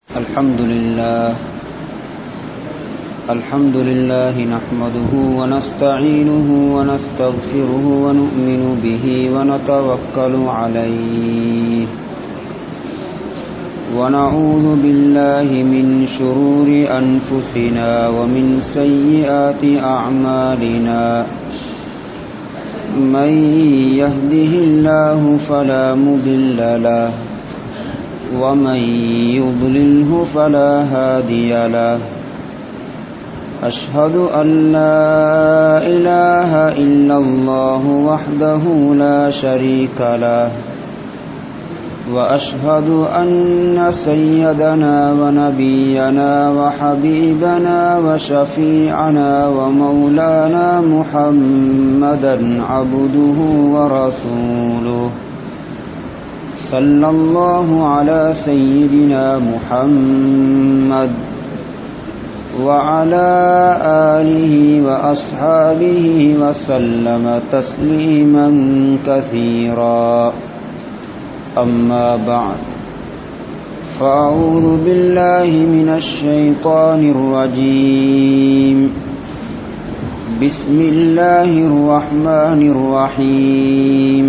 الحمد لله الحمد لله نحمده ونستعينه ونستغفره ونؤمن به ونتوكل عليه ونعوذ بالله من شرور أنفسنا ومن سيئات أعمالنا من يهده الله فلا مضل له ومن يضلله فلا هادي له أشهد أن لا إله إلا الله وحده لا شريك له وأشهد أن سيدنا ونبينا وحبيبنا وشفيعنا ومولانا محمدا عبده ورسوله صلى الله على سيدنا محمد وعلى آله وأصحابه وسلم تسليما كثيرا أما بعد فأعوذ بالله من الشيطان الرجيم بسم الله الرحمن الرحيم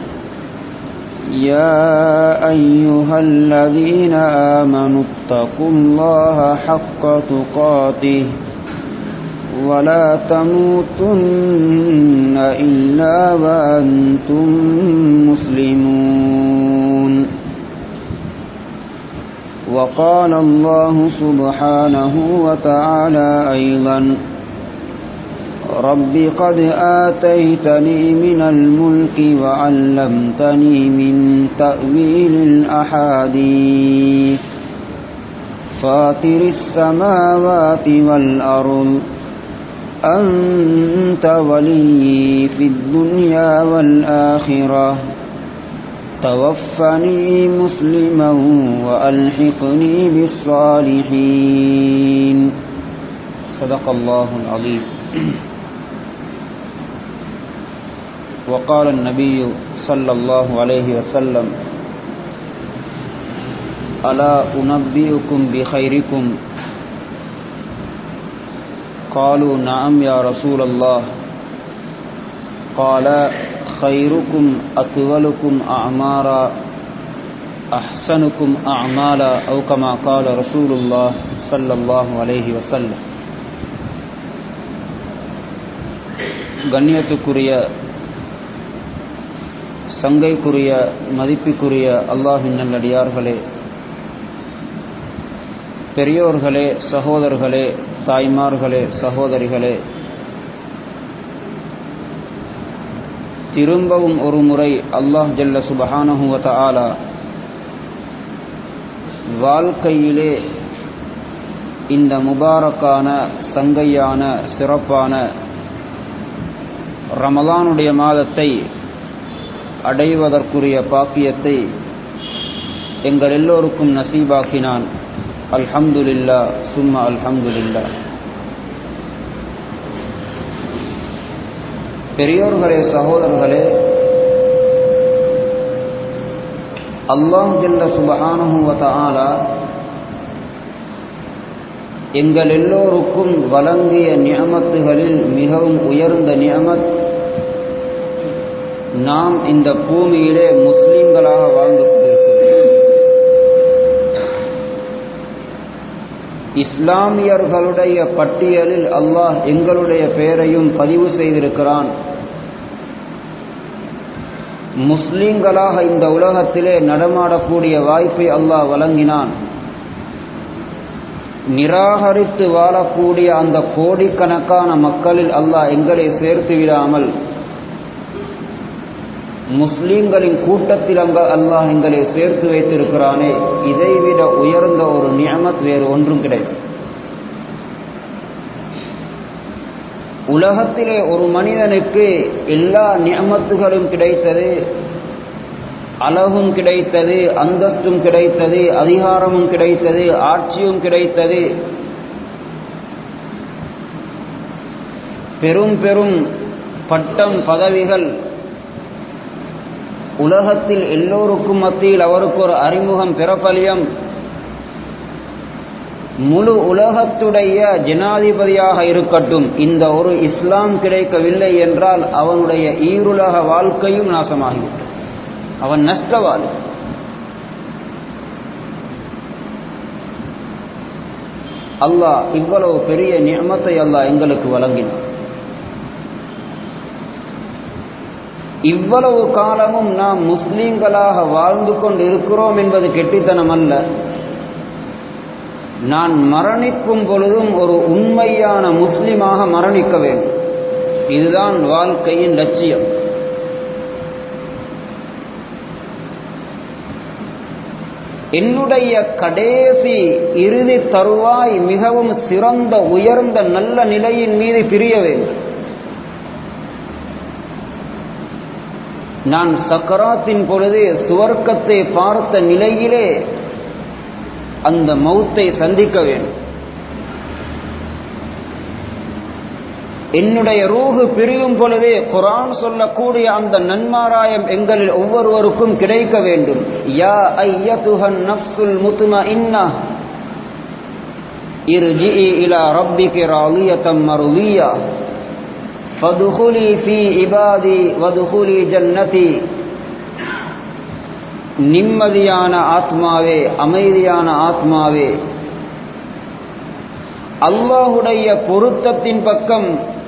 يا أيها الذين آمنوا اتقوا الله حق تقاته ولا تموتن إلا وأنتم مسلمون وقال الله سبحانه وتعالى أيضا رب قد آتيتني من الملك وعلمتني من تأويل الأحاديث فاطر السماوات والأرض أنت ولي في الدنيا والآخرة توفني مسلما وألحقني بالصالحين صدق الله العظيم وقال النبي صلى الله عليه وسلم ألا أنبئكم بخيركم قالوا نعم يا رسول الله قال خيركم أطولكم أعمارا أحسنكم أعمالا أو كما قال رسول الله صلى الله عليه وسلم கண்ணியத்துக்குரிய சங்கைக்குரிய மதிப்புக்குரிய அல்லாஹின் நல்லடியார்களே பெரியோர்களே சகோதரர்களே தாய்மார்களே சகோதரிகளே திரும்பவும் ஒரு முறை அல்லாஹ் ஜல்ல சுபஹானஹுவத ஆலா வாழ்க்கையிலே இந்த முபாரக்கான சங்கையான சிறப்பான ரமலானுடைய மாதத்தை அடைவதற்குரிய பாக்கியத்தை எங்கள் எல்லோருக்கும் நசீபாக்கினான் அல்ஹம்துலில்லா சும்மா அல்ஹம்துலில்லா பெரியோர்களே சகோதரர்களே அல்லாஹ் ஜல்ல சுபஹானுவத ஆலா எங்கள் எல்லோருக்கும் வழங்கிய நியமத்துகளில் மிகவும் உயர்ந்த நியமத் நாம் இந்த பூமியிலே முஸ்லிம்களாக வாழ்ந்து கொண்டிருக்கிறோம் இஸ்லாமியர்களுடைய பட்டியலில் அல்லாஹ் எங்களுடைய பெயரையும் பதிவு செய்திருக்கிறான் முஸ்லிம்களாக இந்த உலகத்திலே நடமாடக்கூடிய வாய்ப்பை அல்லாஹ் வழங்கினான் நிராகரித்து வாழக்கூடிய அந்த கோடிக்கணக்கான மக்களில் அல்லாஹ் எங்களை சேர்த்து விடாமல் முஸ்லீம்களின் கூட்டத்தில் அங்க அல்லாஹ் எங்களை சேர்த்து வைத்திருக்கிறானே இதைவிட உயர்ந்த ஒரு நியமத் வேறு ஒன்றும் கிடையாது உலகத்திலே ஒரு மனிதனுக்கு எல்லா நியமத்துகளும் கிடைத்தது அழகும் கிடைத்தது அந்தஸ்தும் கிடைத்தது அதிகாரமும் கிடைத்தது ஆட்சியும் கிடைத்தது பெரும் பெரும் பட்டம் பதவிகள் உலகத்தில் எல்லோருக்கும் மத்தியில் அவருக்கு ஒரு அறிமுகம் பிறப்பலியம் முழு உலகத்துடைய ஜனாதிபதியாக இருக்கட்டும் இந்த ஒரு இஸ்லாம் கிடைக்கவில்லை என்றால் அவனுடைய ஈருலக வாழ்க்கையும் நாசமாகிவிட்டது அவன் நஷ்டவாதி அல்லாஹ் இவ்வளவு பெரிய நியமத்தை அல்லாஹ் எங்களுக்கு வழங்கினான் இவ்வளவு காலமும் நாம் முஸ்லீம்களாக வாழ்ந்து கொண்டு இருக்கிறோம் என்பது கெட்டித்தனம் அல்ல நான் மரணிக்கும் பொழுதும் ஒரு உண்மையான முஸ்லிமாக மரணிக்க வேண்டும் இதுதான் வாழ்க்கையின் லட்சியம் என்னுடைய கடைசி இறுதி தருவாய் மிகவும் சிறந்த உயர்ந்த நல்ல நிலையின் மீது பிரிய வேண்டும் நான் சக்கராத்தின் பொழுது சுவர்க்கத்தை பார்த்த நிலையிலே அந்த மௌத்தை சந்திக்க வேண்டும் என்னுடைய ரூஹு பிரியும் பொழுதே குரான் சொல்லக்கூடிய அந்த நன்மாராயம் எங்களில் ஒவ்வொருவருக்கும் கிடைக்க வேண்டும் யா ஐயதுஹன் நஃப்சுல் முத்ம இன்னா இர்ஜிஇ இலா ரப்பிக ராலியதம் மர்லியா ஃபதுகுலி ஃபீ இபாதி வதுகுலி ஜன்னதி நிம்மதியான ஆத்மாவே அமைதியான ஆத்மாவே அல்லாஹுடைய பொருத்தத்தின் பக்கம்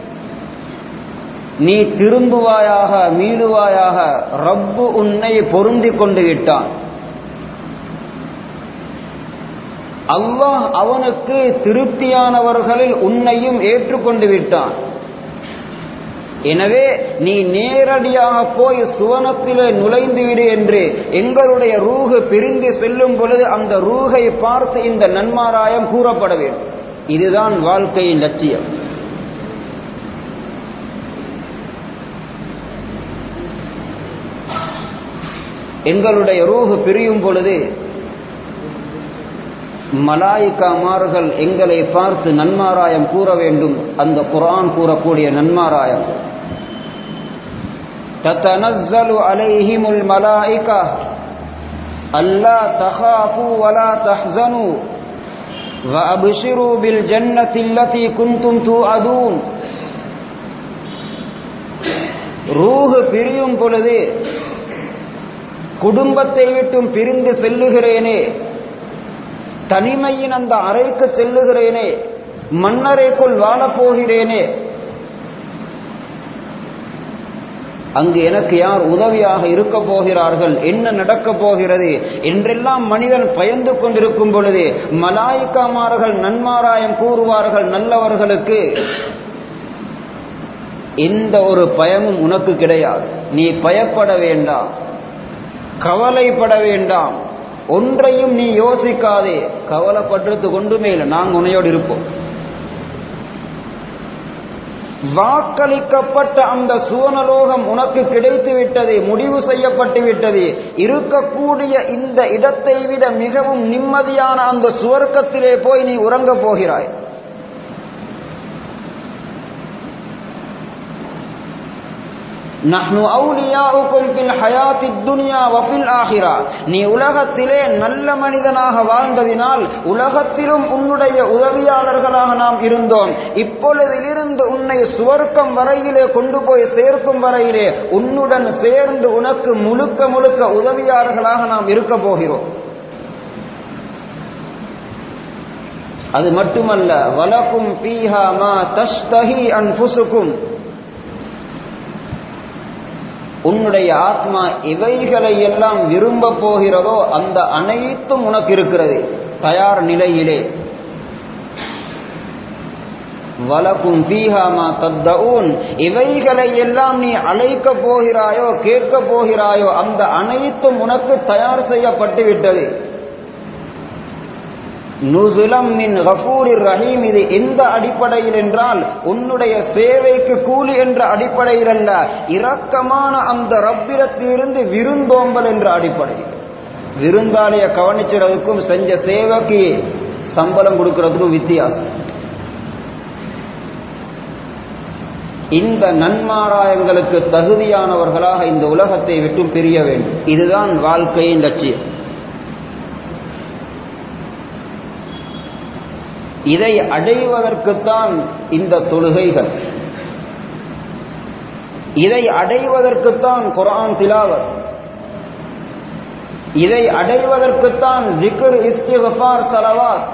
நீ திரும்புவாயாக மீளுவாயாக ரப்பு உன்னை பொருந்தி கொண்டு விட்டான் அல்லாஹ் அவனுக்கு திருப்தியானவர்களில் உன்னையும் ஏற்றுக்கொண்டு விட்டான் எனவே நீ நேரடியாக போய் சுவனத்திலே நுழைந்து விடு என்று எங்களுடைய ரூகு பிரிந்து செல்லும் பொழுது அந்த ரூகை பார்த்து இந்த நன்மாராயம் கூறப்பட வேண்டும் இதுதான் வாழ்க்கையின் லட்சியம் எங்களுடைய ரூஹு பிரியும் பொழுது மலாய்க்காமார்கள் எங்களை பார்த்து நன்மாராயம் கூற வேண்டும் அந்த குரான் கூறக்கூடிய நன்மாராயம் تتنزل عليهم الملائكة ألا تخافوا ولا تحزنوا وأبشروا بالجنة التي كنتم توعدون ரூஹு பிரியும் பொழுது குடும்பத்தை விட்டும் பிரிந்து செல்லுகிறேனே தனிமையின் அந்த அறைக்கு செல்லுகிறேனே மன்னரைக்குள் வாழப்போகிறேனே அங்கு எனக்கு யார் உதவியாக இருக்க போகிறார்கள் என்ன நடக்க போகிறது என்றெல்லாம் மனிதன் பயந்து கொண்டிருக்கும் பொழுது மலாய்க்காமார்கள் நன்மாராயம் கூறுவார்கள் நல்லவர்களுக்கு எந்த ஒரு பயமும் உனக்கு கிடையாது நீ பயப்பட வேண்டாம் கவலைப்பட வேண்டாம் ஒன்றையும் நீ யோசிக்காதே கவலைப்படுறது கொண்டுமே இல்லை நாங்கள் உன்னையோடு இருப்போம் வாக்களிக்கப்பட்ட அந்த சுவனலோகம் உனக்கு கிடைத்து விட்டது முடிவு செய்யப்பட்டு விட்டது இருக்கக்கூடிய இந்த இடத்தை விட மிகவும் நிம்மதியான அந்த சுவர்க்கத்திலே போய் நீ உறங்க போகிறாய் நஹ்னு அவுலியாவுக்கும் பில் ஹயாத்தி துனியா வஃபில் ஆஹிரா நீ உலகத்திலே நல்ல மனிதனாக வாழ்ந்ததினால் உலகத்திலும் உன்னுடைய உதவியாளர்களாக நாம் இருந்தோம் இப்பொழுதிலிருந்து உன்னை சுவர்க்கம் வரையிலே கொண்டு போய் சேர்க்கும் வரையிலே உன்னுடன் சேர்ந்து உனக்கு முழுக்க முழுக்க உதவியாளர்களாக நாம் இருக்க போகிறோம் அது மட்டுமல்ல வலக்கும் பீஹா மா தஷ்தஹி அன்புசுக்கும் உன்னுடைய ஆத்மா இவைகளை எல்லாம் விரும்ப போகிறதோ அந்த அனைத்தும் உனக்கு இருக்கிறது தயார் நிலையிலே வலக்கும் பீஹாமா தத்தூன் இவைகளை எல்லாம் நீ அழைக்க போகிறாயோ கேட்க போகிறாயோ அந்த அனைத்தும் உனக்கு தயார் செய்யப்பட்டு விட்டது நுசுலம் மின் கபூரிர் ரஹீம் இது எந்த அடிப்படையில் என்றால் உன்னுடைய சேவைக்கு கூலி என்ற அடிப்படையில் அல்ல இரக்கமான அந்த ரப்பிரத்திலிருந்து விருந்தோம்பல் என்ற அடிப்படையில் விருந்தாளிய கவனிச்சுறதுக்கும் செஞ்ச சேவைக்கு சம்பளம் கொடுக்கறதுக்கும் வித்தியாசம் இந்த நன்மாராயங்களுக்கு தகுதியானவர்களாக இந்த உலகத்தை விட்டு பிரிய வேண்டும் இதுதான் வாழ்க்கையின் லட்சியம் இதை அடைவதற்குத்தான் இந்த தொழுகைகள் இதை அடைவதற்குத்தான் குரான் திலாவர் இதை அடைவதற்குத்தான் ஜிக்ர் இஸ்திஃபார் சலவாத்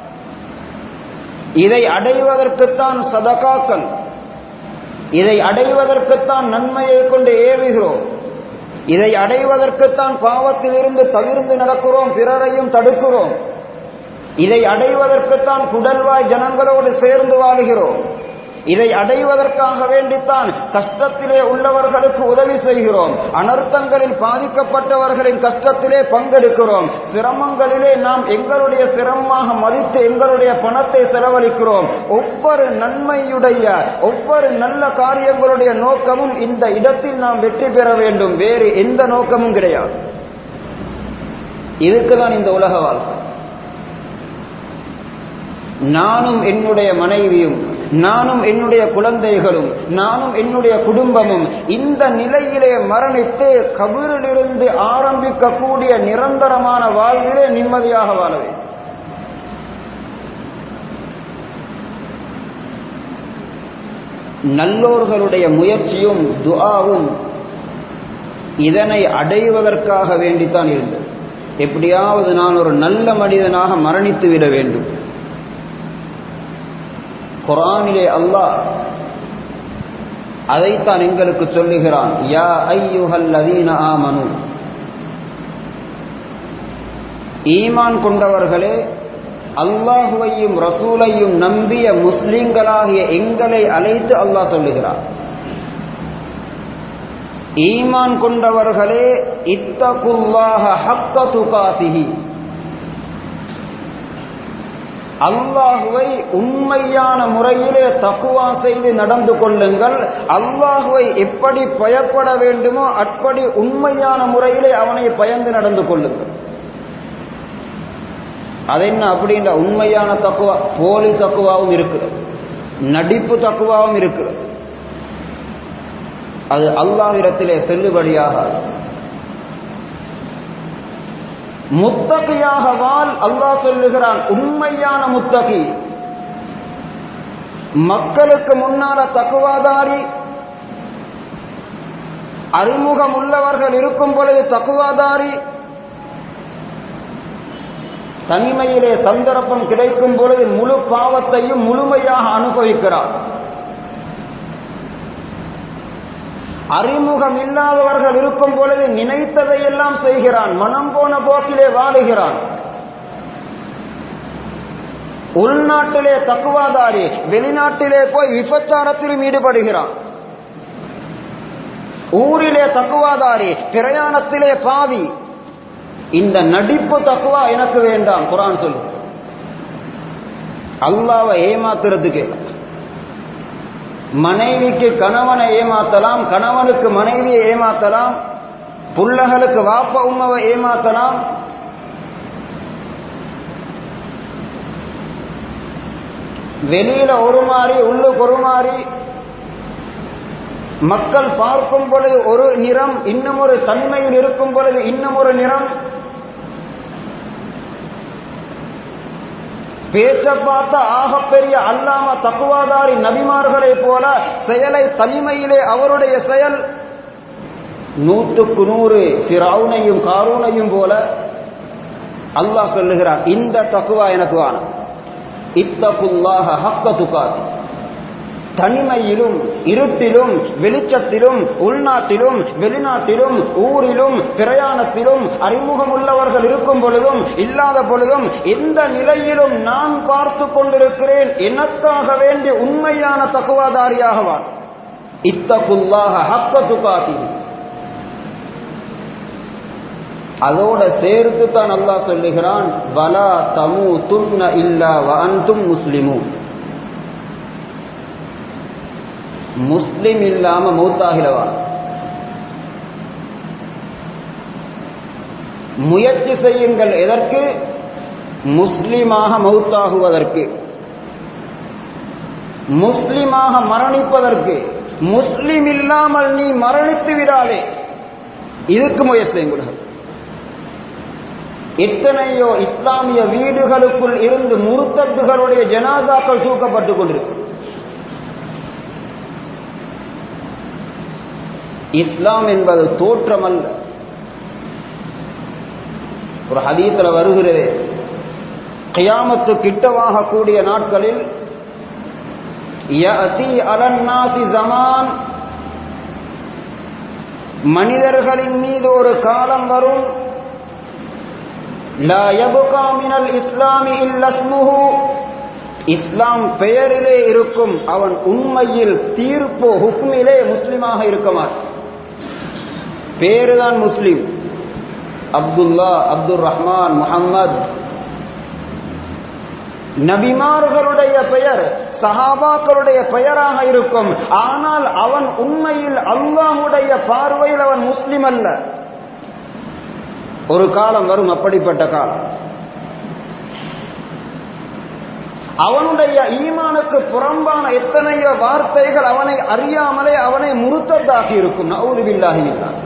இதை அடைவதற்குத்தான் சதகாக்கள் இதை அடைவதற்குத்தான் நன்மையை கொண்டு ஏவுகிறோம் இதை அடைவதற்குத்தான் பாவத்திலிருந்து தவிர்ந்து நடக்கிறோம் பிறரையும் தடுக்கிறோம் இதை அடைவதற்குத்தான் குடல்வாய் ஜனங்களோடு சேர்ந்து வாழுகிறோம் இதை அடைவதற்காக வேண்டித்தான் கஷ்டத்திலே உள்ளவர்களுக்கு உதவி செய்கிறோம் அனர்த்தங்களில் பாதிக்கப்பட்டவர்களின் கஷ்டத்திலே பங்கெடுக்கிறோம் சிரமங்களிலே நாம் எங்களுடைய சிரமமாக மதித்து எங்களுடைய பணத்தை செலவழிக்கிறோம் ஒவ்வொரு நன்மையுடைய ஒவ்வொரு நல்ல காரியங்களுடைய நோக்கமும் இந்த இடத்தில் நாம் வெற்றி பெற வேண்டும் வேறு எந்த நோக்கமும் கிடையாது இதுக்குதான் இந்த உலக வாழ்க்கை நானும் என்னுடைய மனைவியும் நானும் என்னுடைய குழந்தைகளும் நானும் என்னுடைய குடும்பமும் இந்த நிலையிலே மரணித்து கபிரிலிருந்து ஆரம்பிக்கக்கூடிய நிரந்தரமான வாழ்விலே நிம்மதியாக வாழவே நல்லோர்களுடைய முயற்சியும் துஆவும் இதனை அடைவதற்காக வேண்டித்தான் இருந்தது எப்படியாவது நான் ஒரு நல்ல மனிதனாக மரணித்து விட வேண்டும் குரானிலே அல்லாஹ் அதைத்தான் எங்களுக்கு சொல்லுகிறான் யா ஐயுஹல் அதீன ஆமனு ஈமான் கொண்டவர்களே அல்லாஹுவையும் ரசூலையும் நம்பிய முஸ்லிம்களாகிய எங்களை அழைத்து அல்லாஹ் சொல்லுகிறான் ஈமான் கொண்டவர்களே இத்தகுல்லாஹ ஹக்க துகாசிஹி அல்லாஹுவை உண்மையான முறையிலே தக்குவா செய்து நடந்து கொள்ளுங்கள் அல்லாஹுவை எப்படி பயப்பட வேண்டுமோ அப்படி உண்மையான முறையிலே அவனை பயந்து நடந்து கொள்ளுங்கள் அது என்ன அப்படின்ற உண்மையான தக்குவா போலி தக்குவாவும் இருக்கிறது நடிப்பு தக்குவாவும் இருக்கிறது அது அல்லாவிடத்திலே செல்லுபடியாக முத்தகையாக வாழ் அல்லாஹ் சொல்லுகிறான் உண்மையான முத்தகி மக்களுக்கு முன்னால தக்குவாதாரி அறிமுகம் உள்ளவர்கள் இருக்கும் பொழுது தக்குவாதாரி தனிமையிலே சந்தர்ப்பம் கிடைக்கும் பொழுது முழு பாவத்தையும் முழுமையாக அனுபவிக்கிறார் அறிமுகம் இல்லாதவர்கள் இருக்கும் பொழுது நினைத்ததை எல்லாம் செய்கிறான் மனம் போன போக்கிலே வாழுகிறான் உள்நாட்டிலே தக்குவாதாரி வெளிநாட்டிலே போய் விபச்சாரத்திலும் ஈடுபடுகிறான் ஊரிலே தக்குவாதாரி பிரயாணத்திலே பாவி இந்த நடிப்பு தக்குவா எனக்கு வேண்டாம் குரான் சொல்லு அல்லாவை ஏமாத்துறதுக்கு மனைவிக்கு கணவனை ஏமாத்தலாம் கணவனுக்கு மனைவியை ஏமாத்தலாம் புள்ளகளுக்கு வாப்ப உம்மவை ஏமாத்தலாம் வெளியில ஒரு மாறி உள்ளுக்கு ஒரு மாறி மக்கள் பார்க்கும் பொழுது ஒரு நிறம் இன்னும் ஒரு தன்மையில் இருக்கும் பொழுது இன்னும் ஒரு நிறம் பேச்ச பார்த்த ஆகப்பெரிய அல்லாம தக்குவாதாரி நபிமார்களை போல செயலை தனிமையிலே அவருடைய செயல் நூற்றுக்கு நூறு திராவுனையும் காரூனையும் போல அல்லாஹ் சொல்லுகிறான் இந்த தக்குவா எனக்கு வேணும் இத்தகுல்லாக ஹக்க துக்காத்தி தனிமையிலும் இருட்டிலும் வெளிச்சத்திலும் உள்நாட்டிலும் வெளிநாட்டிலும் ஊரிலும் பிரயாணத்திலும் அறிமுகம் உள்ளவர்கள் இருக்கும் பொழுதும் இல்லாத பொழுதும் எந்த நிலையிலும் நான் பார்த்து கொண்டிருக்கிறேன் எனக்காக வேண்டிய உண்மையான தகுவாதாரியாகவான் இத்தகுல்லாக ஹக்க துகாத்தி அதோட சேர்த்து தான் அல்லாஹ் சொல்லுகிறான் வலா தமு துன்ன இல்லா வஅன்தும் முஸ்லிமும் முஸ்லிம் இல்லாம மௌத்தாகிடவா முயற்சி செய்யுங்கள் எதற்கு முஸ்லிமாக மௌத்தாகுவதற்கு முஸ்லிமாக மரணிப்பதற்கு முஸ்லிம் இல்லாமல் நீ மரணித்து விடாதே இதுக்கு முயற்சி செய்யுங்கள் எத்தனையோ இஸ்லாமிய வீடுகளுக்குள் இருந்து முருத்தத்துகளுடைய ஜனாதாக்கள் தூக்கப்பட்டுக் கொண்டிருக்கு இஸ்லாம் என்பது தோற்றமல்ல ஒரு ஹதீத்தில் வருகிறது கியாமத்து கிட்டவாக கூடிய நாட்களில் ஜமான் மனிதர்களின் மீது ஒரு காலம் வரும் இஸ்லாமி இஸ்லாம் பெயரிலே இருக்கும் அவன் உண்மையில் தீர்ப்பு ஹுக்மிலே முஸ்லிமாக இருக்க மாட்டான் பேருதான் முஸ்லிம் அப்துல்லா அப்துல் ரஹ்மான் முகம்மது நபிமார்களுடைய பெயர் சஹாபாக்களுடைய பெயராக இருக்கும் ஆனால் அவன் உண்மையில் அல்லாஹுடைய பார்வையில் அவன் முஸ்லிம் அல்ல ஒரு காலம் வரும் அப்படிப்பட்ட காலம் அவனுடைய ஈமானுக்கு புறம்பான எத்தனையோ வார்த்தைகள் அவனை அறியாமலே அவனை முறுத்ததாகி இருக்கும் நவுதுபில்லாகி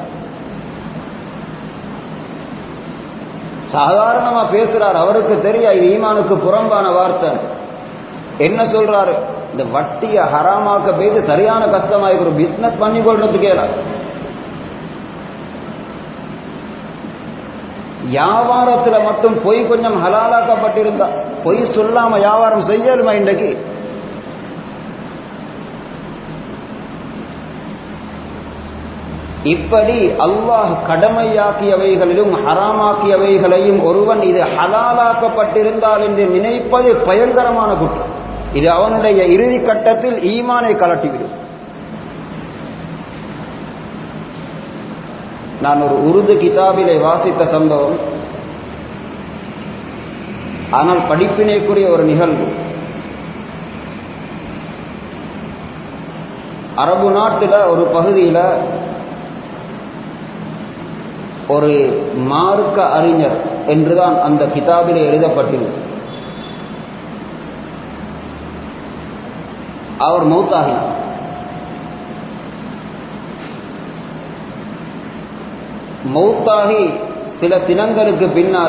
சாதாரணமா பேசுறார் அவருக்கு தெரியா இது ஈமானுக்கு புறம்பான வார்த்தை என்ன சொல்றாரு இந்த வட்டிய ஹராமாக்க போயிட்டு சரியான கஷ்டமாயிருக்கு ஒரு பிசினஸ் பண்ணி கொள்றதுக்கு வியாபாரத்துல மட்டும் பொய் கொஞ்சம் ஹலாலாக்கப்பட்டிருந்தா பொய் சொல்லாம வியாபாரம் செய்யலுமா இன்றைக்கு இப்படி அல்லாஹ் கடமையாக்கியவைகளிலும் ஹராமாக்கியவைகளையும் ஒருவன் இது ஹலாலாக்கப்பட்டிருந்தால் என்று நினைப்பது பயங்கரமான குற்றம் இது அவனுடைய இறுதி கட்டத்தில் ஈமானை கலட்டிவிடும் நான் ஒரு உருது கிதாபிலே வாசித்த சம்பவம் ஆனால் படிப்பினைக்குரிய ஒரு நிகழ்வு அரபு நாட்டில் ஒரு பகுதியில் ஒரு மார்க்க அறிஞர் என்றுதான் அந்த கிதாபிலே எழுதப்பட்டிருந்தது அவர் மௌத்தாகினார் மௌத்தாகி சில தினங்களுக்கு பின்னால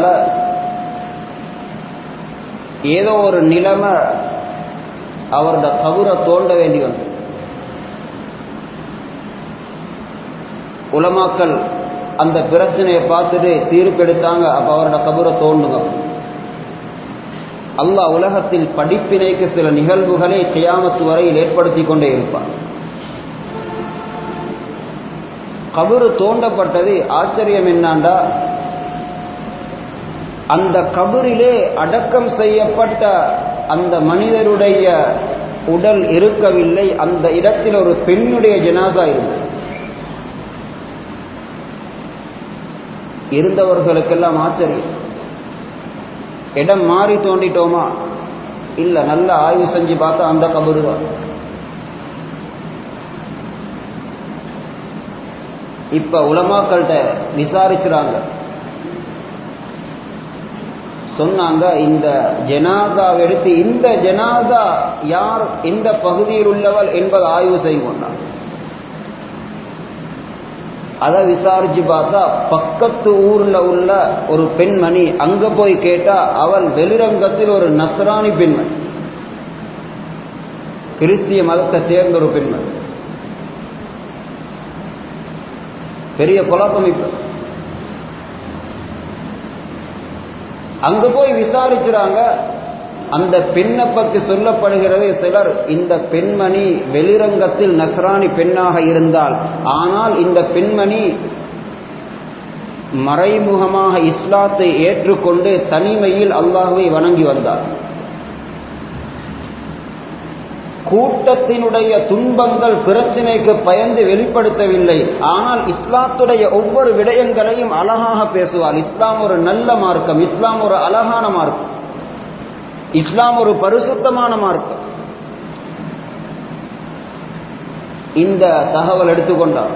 ஏதோ ஒரு நிலைமை அவரோட கபுரை தோண்ட வேண்டி வந்தது உலமாக்கள் அந்த பிரச்சனையை பார்த்துட்டு தீர்ப்பெடுத்தாங்க அப்ப அவரோட கபுரை தோண்டுங்க அல்லாஹ் உலகத்தில் படிப்பினைக்கு சில நிகழ்வுகளை கியாமத்து வரையில் ஏற்படுத்தி கொண்டே இருப்பார் கபரு தோண்டப்பட்டது ஆச்சரியம் என்னாண்டா அந்த கபரிலே அடக்கம் செய்யப்பட்ட அந்த மனிதருடைய உடல் இருக்கவில்லை அந்த இடத்தில் ஒரு பெண்ணுடைய ஜனாதா இருந்தது இருந்தவர்களுக்கெல்லாம் ஆச்சரியம் இடம் மாறி தோண்டிட்டோமா இல்ல நல்ல ஆய்வு செஞ்சு பார்த்தா அந்த கபரு தான் இப்ப உலமாக்கள்கிட்ட விசாரிக்கிறாங்க சொன்னாங்க இந்த ஜனாதாவை எடுத்து இந்த ஜனாதா யார் எந்த பகுதியில் உள்ளவள் என்பதை ஆய்வு செய்வோம் அதை விசாரிச்சு பார்த்தா பக்கத்து ஊர்ல உள்ள ஒரு பெண்மணி அங்க போய் கேட்டா அவள் வெளிரங்கத்தில் ஒரு நசராணி பெண்மணி கிறிஸ்திய மதத்தை சேர்ந்த ஒரு பெண்மணி பெரிய குழப்பம் இப்ப அங்க போய் விசாரிக்கிறாங்க அந்த பெண்ணை பற்றி சொல்லப்படுகிறது சிலர் இந்த பெண்மணி வெளிரங்கத்தில் நசராணி பெண்ணாக இருந்தால் ஆனால் இந்த பெண்மணி மறைமுகமாக இஸ்லாத்தை ஏற்றுக்கொண்டு தனிமையில் அல்லாஹுவை வணங்கி வந்தார் கூட்டத்தினுடைய துன்பங்கள் பிரச்சனைக்கு பயந்து வெளிப்படுத்தவில்லை ஆனால் இஸ்லாத்துடைய ஒவ்வொரு விடயங்களையும் அழகாக பேசுவார் இஸ்லாம் ஒரு நல்ல மார்க்கம் இஸ்லாம் ஒரு அழகான மார்க்கம் இஸ்லாம் ஒரு பரிசுத்தமான மார்க்கம் இந்த தகவல் எடுத்துக்கொண்டார்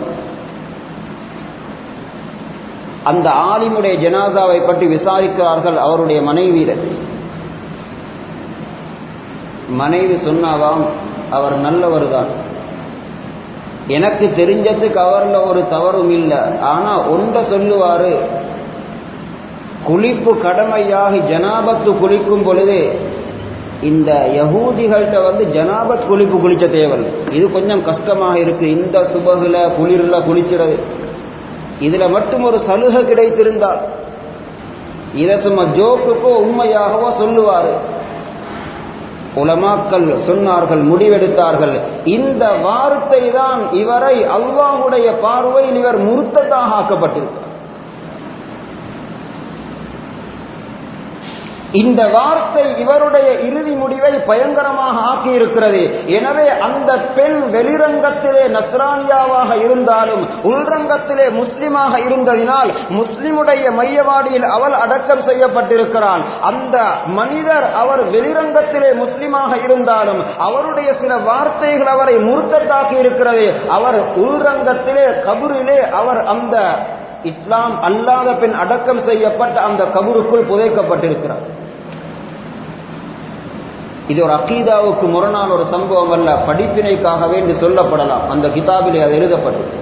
அந்த ஆலிமுடைய ஜனாதாவை பற்றி விசாரிக்கிறார்கள் அவருடைய மனைவியிடம் மனைவி சொன்னாவாம் அவர் நல்லவர் தான் எனக்கு தெரிஞ்சதுக்கு அவரில் ஒரு தவறும் இல்லை ஆனா ஒன்றை சொல்லுவாரு குளிப்பு கடமையாகி ஜனாபத்து குளிக்கும் பொழுது இந்த யகூதிகள்கிட்ட வந்து ஜனாபத் குளிப்பு குளிச்ச தேவையில்லை இது கொஞ்சம் கஷ்டமாக இருக்கு இந்த சுபகுல குளிர்ல குளிக்கிறது இதுல மட்டும் ஒரு சலுகை கிடைத்திருந்தால் இதை சும்மா ஜோக்குக்கோ உண்மையாகவோ சொல்லுவாரு உலமாக்கள் சொன்னார்கள் முடிவெடுத்தார்கள் இந்த வார்த்தை தான் இவரை அல்லாஹுடைய பார்வையில் இவர் முருத்ததாக ஆக்கப்பட்டிருக்கிறார் இந்த வார்த்தை இவருடைய இறுதி முடிவை பயங்கரமாக ஆக்கியிருக்கிறது எனவே அந்த பெண் வெளிரங்கத்திலே நஸ்ரானியாவாக இருந்தாலும் உள்ரங்கத்திலே முஸ்லிமாக இருந்ததினால் முஸ்லிமுடைய மையவாடியில் அவள் அடக்கம் செய்யப்பட்டிருக்கிறான் அந்த மனிதர் அவர் வெளிரங்கத்திலே முஸ்லிமாக இருந்தாலும் அவருடைய சில வார்த்தைகள் அவரை முறுத்தத்தாக்கி இருக்கிறது அவர் உள்ரங்கத்திலே கபூரிலே அவர் அந்த இஸ்லாம் அல்லாத பெண் அடக்கம் செய்யப்பட்ட அந்த கபருக்குள் புதைக்கப்பட்டிருக்கிறார் இது ஒரு அகீதாவுக்கு முரணான ஒரு சம்பவம் அல்ல படிப்பினைக்காக வேண்டி சொல்லப்படலாம் அந்த கிதாபிலே அது எழுதப்பட்டது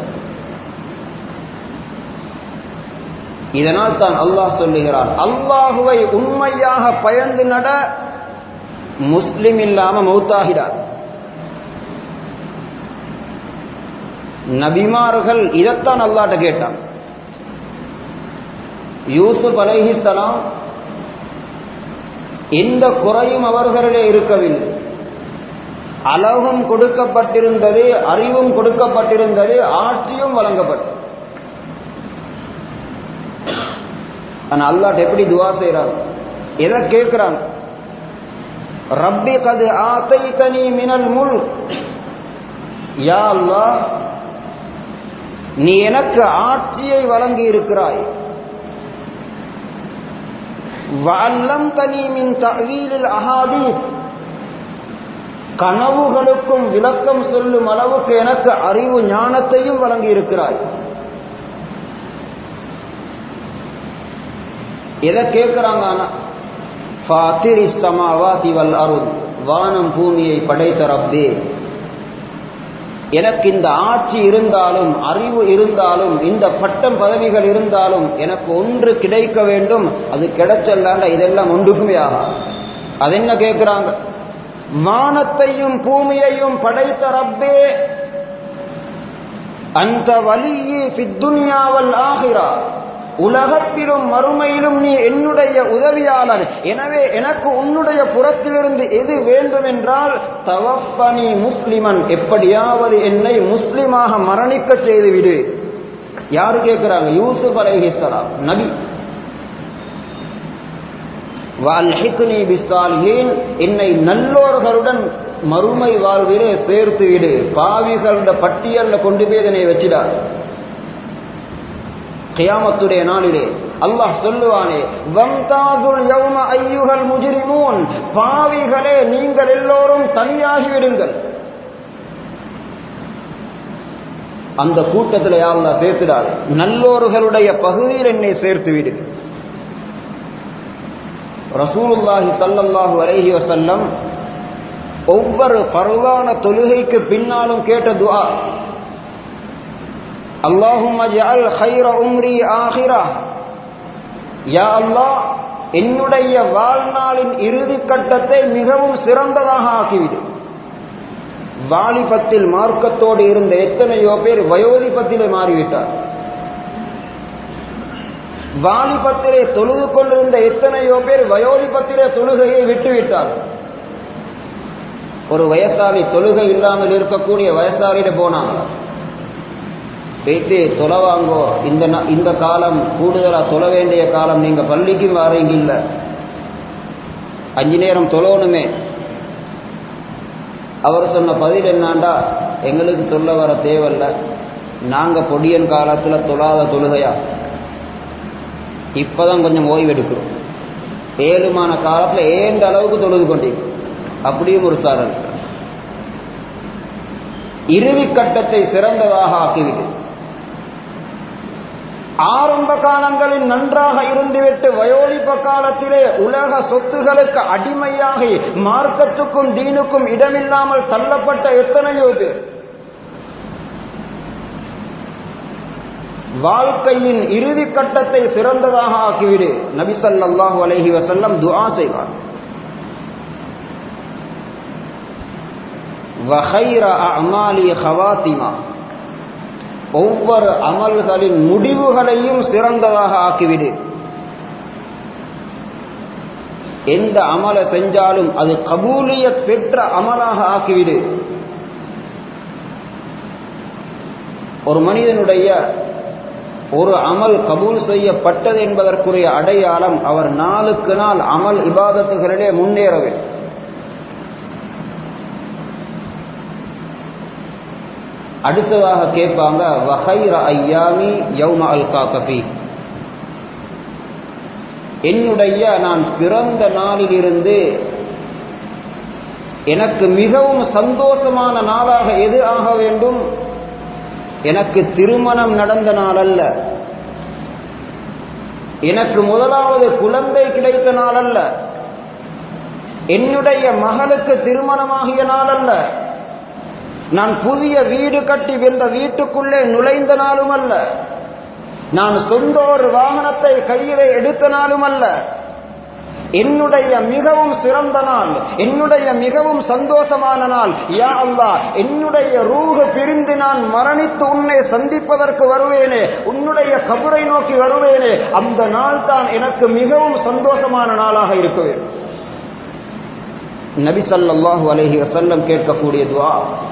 இதனால் தான் அல்லாஹ் சொல்லுகிறான் அல்லாஹுவை உண்மையாக பயந்து நட முஸ்லிம் இல்லாம மௌத்தாகிறார் நபிமார்கள் இதைத்தான் அல்லாட்ட கேட்டான் யூசுப் அலைஹிஸ்லாம் எந்த குறையும் அவர்களிலே இருக்கவில்லை அழகும் கொடுக்கப்பட்டிருந்தது அறிவும் கொடுக்கப்பட்டிருந்தது ஆட்சியும் வழங்கப்பட்டது ஆனா அல்லாட்ட எப்படி துவா செய்யறாங்க எதை கேட்கிறாங்க ரப்பி கது ஆசைத்தனி மினல் முல் யா அல்லாஹ் நீ எனக்கு ஆட்சியை வழங்கி இருக்கிறாய் வல்லம் தனீமின் தவீலில் அஹாதீஸ் கனவுகளுக்கும் விளக்கம் சொல்லும் அளவுக்கு எனக்கு அறிவு ஞானத்தையும் வழங்கி இருக்கிறாய் எதை கேட்கிறாங்க ஃபாத்திரி சமாவாதி வல் அருள் வானம் பூமியை படைத்த ரப்பே எனக்கு இந்த ஆட்சி இருந்தாலும் அறிவு இருந்தாலும் இந்த பட்டம் பதவிகள் இருந்தாலும் எனக்கு ஒன்று கிடைக்க வேண்டும் அது கிடைச்சல்லாண்ட இதெல்லாம் ஒன்றுக்குமே ஆகும் அது என்ன கேட்கிறாங்க வானத்தையும் பூமியையும் படைத்த ரப்பே அந்த வலியே பித்துன்யாவல் ஆகிறா உலகத்திலும் மறுமையிலும் நீ என்னுடைய உதவியாளர் எனவே எனக்கு உன்னுடைய புறத்திலிருந்து எது வேண்டும் என்றால் தவப்பனி முஸ்லிமன் எப்படியாவது என்னை முஸ்லிமாக மரணிக்க செய்துவிடு யாரு கேட்கிறாங்க யூசுப் அலைஹிஸ்ஸலாம் நபி வால்ஹிக்னி பிஸ்ஸாலிஹீன் என்னை நல்லோர்களுடன் மறுமை வாழ்விலே சேர்த்து விடு பாவிகளோட பட்டியல்ல கொண்டு போய் இதனை வச்சிடார் கியாமத்துடைய நாளிலே அல்லாஹ் சொல்லுவானே வம்தாதுல் யௌம ஐயுகல் முஜ்ரிமூன் பாவிகளே நீங்கள் எல்லோரும் தனியாகி விடுங்கள் அந்த கூட்டத்தில் யாழ்லா சேர்த்துடார் நல்லோர்களுடைய பகுதியில் என்னை சேர்த்து விடு ரசூலுல்லாஹி சல்லல்லாஹு அலைஹி வசல்லம் ஒவ்வொரு பருவான தொழுகைக்கு பின்னாலும் கேட்ட துஆ அல்லாஹும் அஜ்அல் கைர உம்ரி ஆஹிரா யா அல்லாஹ் என்னுடைய வாழ்நாளின் இறுதி கட்டத்தை மிகவும் சிறந்ததாக ஆக்கிவிடு வாலிபத்தில் மார்க்கத்தோடு இருந்த எத்தனையோ பேர் வயோலிபத்திலே மாறிவிட்டார் வாலிபத்திலே தொழுது கொண்டிருந்த எத்தனையோ பேர் வயோலிபத்திலே தொழுகையை விட்டுவிட்டார் ஒரு வயசாளி தொழுகை இல்லாமல் இருக்கக்கூடிய வயசாளியிட போனாங்க போயிட்டு தொலை வாங்கோ இந்த இந்த காலம் கூடுதலா தொழ வேண்டிய காலம் நீங்க பள்ளிக்கும் வாரீங்க இல்ல அஞ்சு நேரம் தொழணுமே அவர் சொன்ன பதில் என்னாண்டா எங்களுக்கு சொல்ல வர தேவையில்ல நாங்க பொடியன் காலத்துல தொழாத தொழுகையா இப்பதான் கொஞ்சம் ஓய்வெடுக்கிறோம் ஏழுமான காலத்துல ஏந்த அளவுக்கு தொழுது கொண்டீங்க அப்படியும் ஒரு சாரல் இறுதி கட்டத்தை சிறந்ததாக ஆக்கிவிடு ஆரம்ப காலங்களில் நன்றாக இருந்துவிட்டு வயோலிப காலத்திலே உலக சொத்துகளுக்கு அடிமையாகி மார்க்கத்துக்கும் தீனுக்கும் இடமில்லாமல் தள்ளப்பட்ட எத்தனையோ பேர் வாழ்க்கையின் இறுதி கட்டத்தை சிறந்ததாக ஆக்கிவிடு நபிசல்லாஹு அலஹி வசல்லம் துஆ செய்வார் வஹைர அமாலி ஹவாத்திமா ஒவ்வொரு அமல்களின் முடிவுகளையும் சிறந்ததாக ஆக்கிவிடு எந்த அமலை செஞ்சாலும் அது கபூலிய பெற்ற அமலாக ஆக்கிவிடு ஒரு மனிதனுடைய ஒரு அமல் கபூல் செய்யப்பட்டது என்பதற்குரிய அடையாளம் அவர் நாளுக்கு நாள் அமல் இபாதத்துகளிலே முன்னேறவே அடுத்ததாக கேட்பாங்க வஹைர ஐயாமி யௌம அல் காக்கபி என்னுடைய நான் பிறந்த நாளிலிருந்து எனக்கு மிகவும் சந்தோஷமான நாளாக எது ஆக வேண்டும் எனக்கு திருமணம் நடந்த நாள் அல்ல எனக்கு முதலாவது குழந்தை கிடைத்த நாள் அல்ல என்னுடைய மகளுக்கு திருமணமாகிய நாள் அல்ல நான் புதிய வீடு கட்டி வென்ற வீட்டுக்குள்ளே நுழைந்த நாளும் அல்ல நான் சொந்த ஒரு வாகனத்தை கையிலே எடுத்த நாளும் அல்ல என்னுடைய மிகவும் சிறந்த நாள் என்னுடைய மிகவும் சந்தோஷமான நாள் யா அல்லா என்னுடைய ரூக பிரிந்து நான் மரணித்து உன்னை சந்திப்பதற்கு வருவேனே உன்னுடைய கபரை நோக்கி வருவேனே அந்த நாள் தான் எனக்கு மிகவும் சந்தோஷமான நாளாக இருக்க வேண்டும் நபி சல்லாஹூ அலஹி வசல்லம் கேட்கக்கூடிய துவா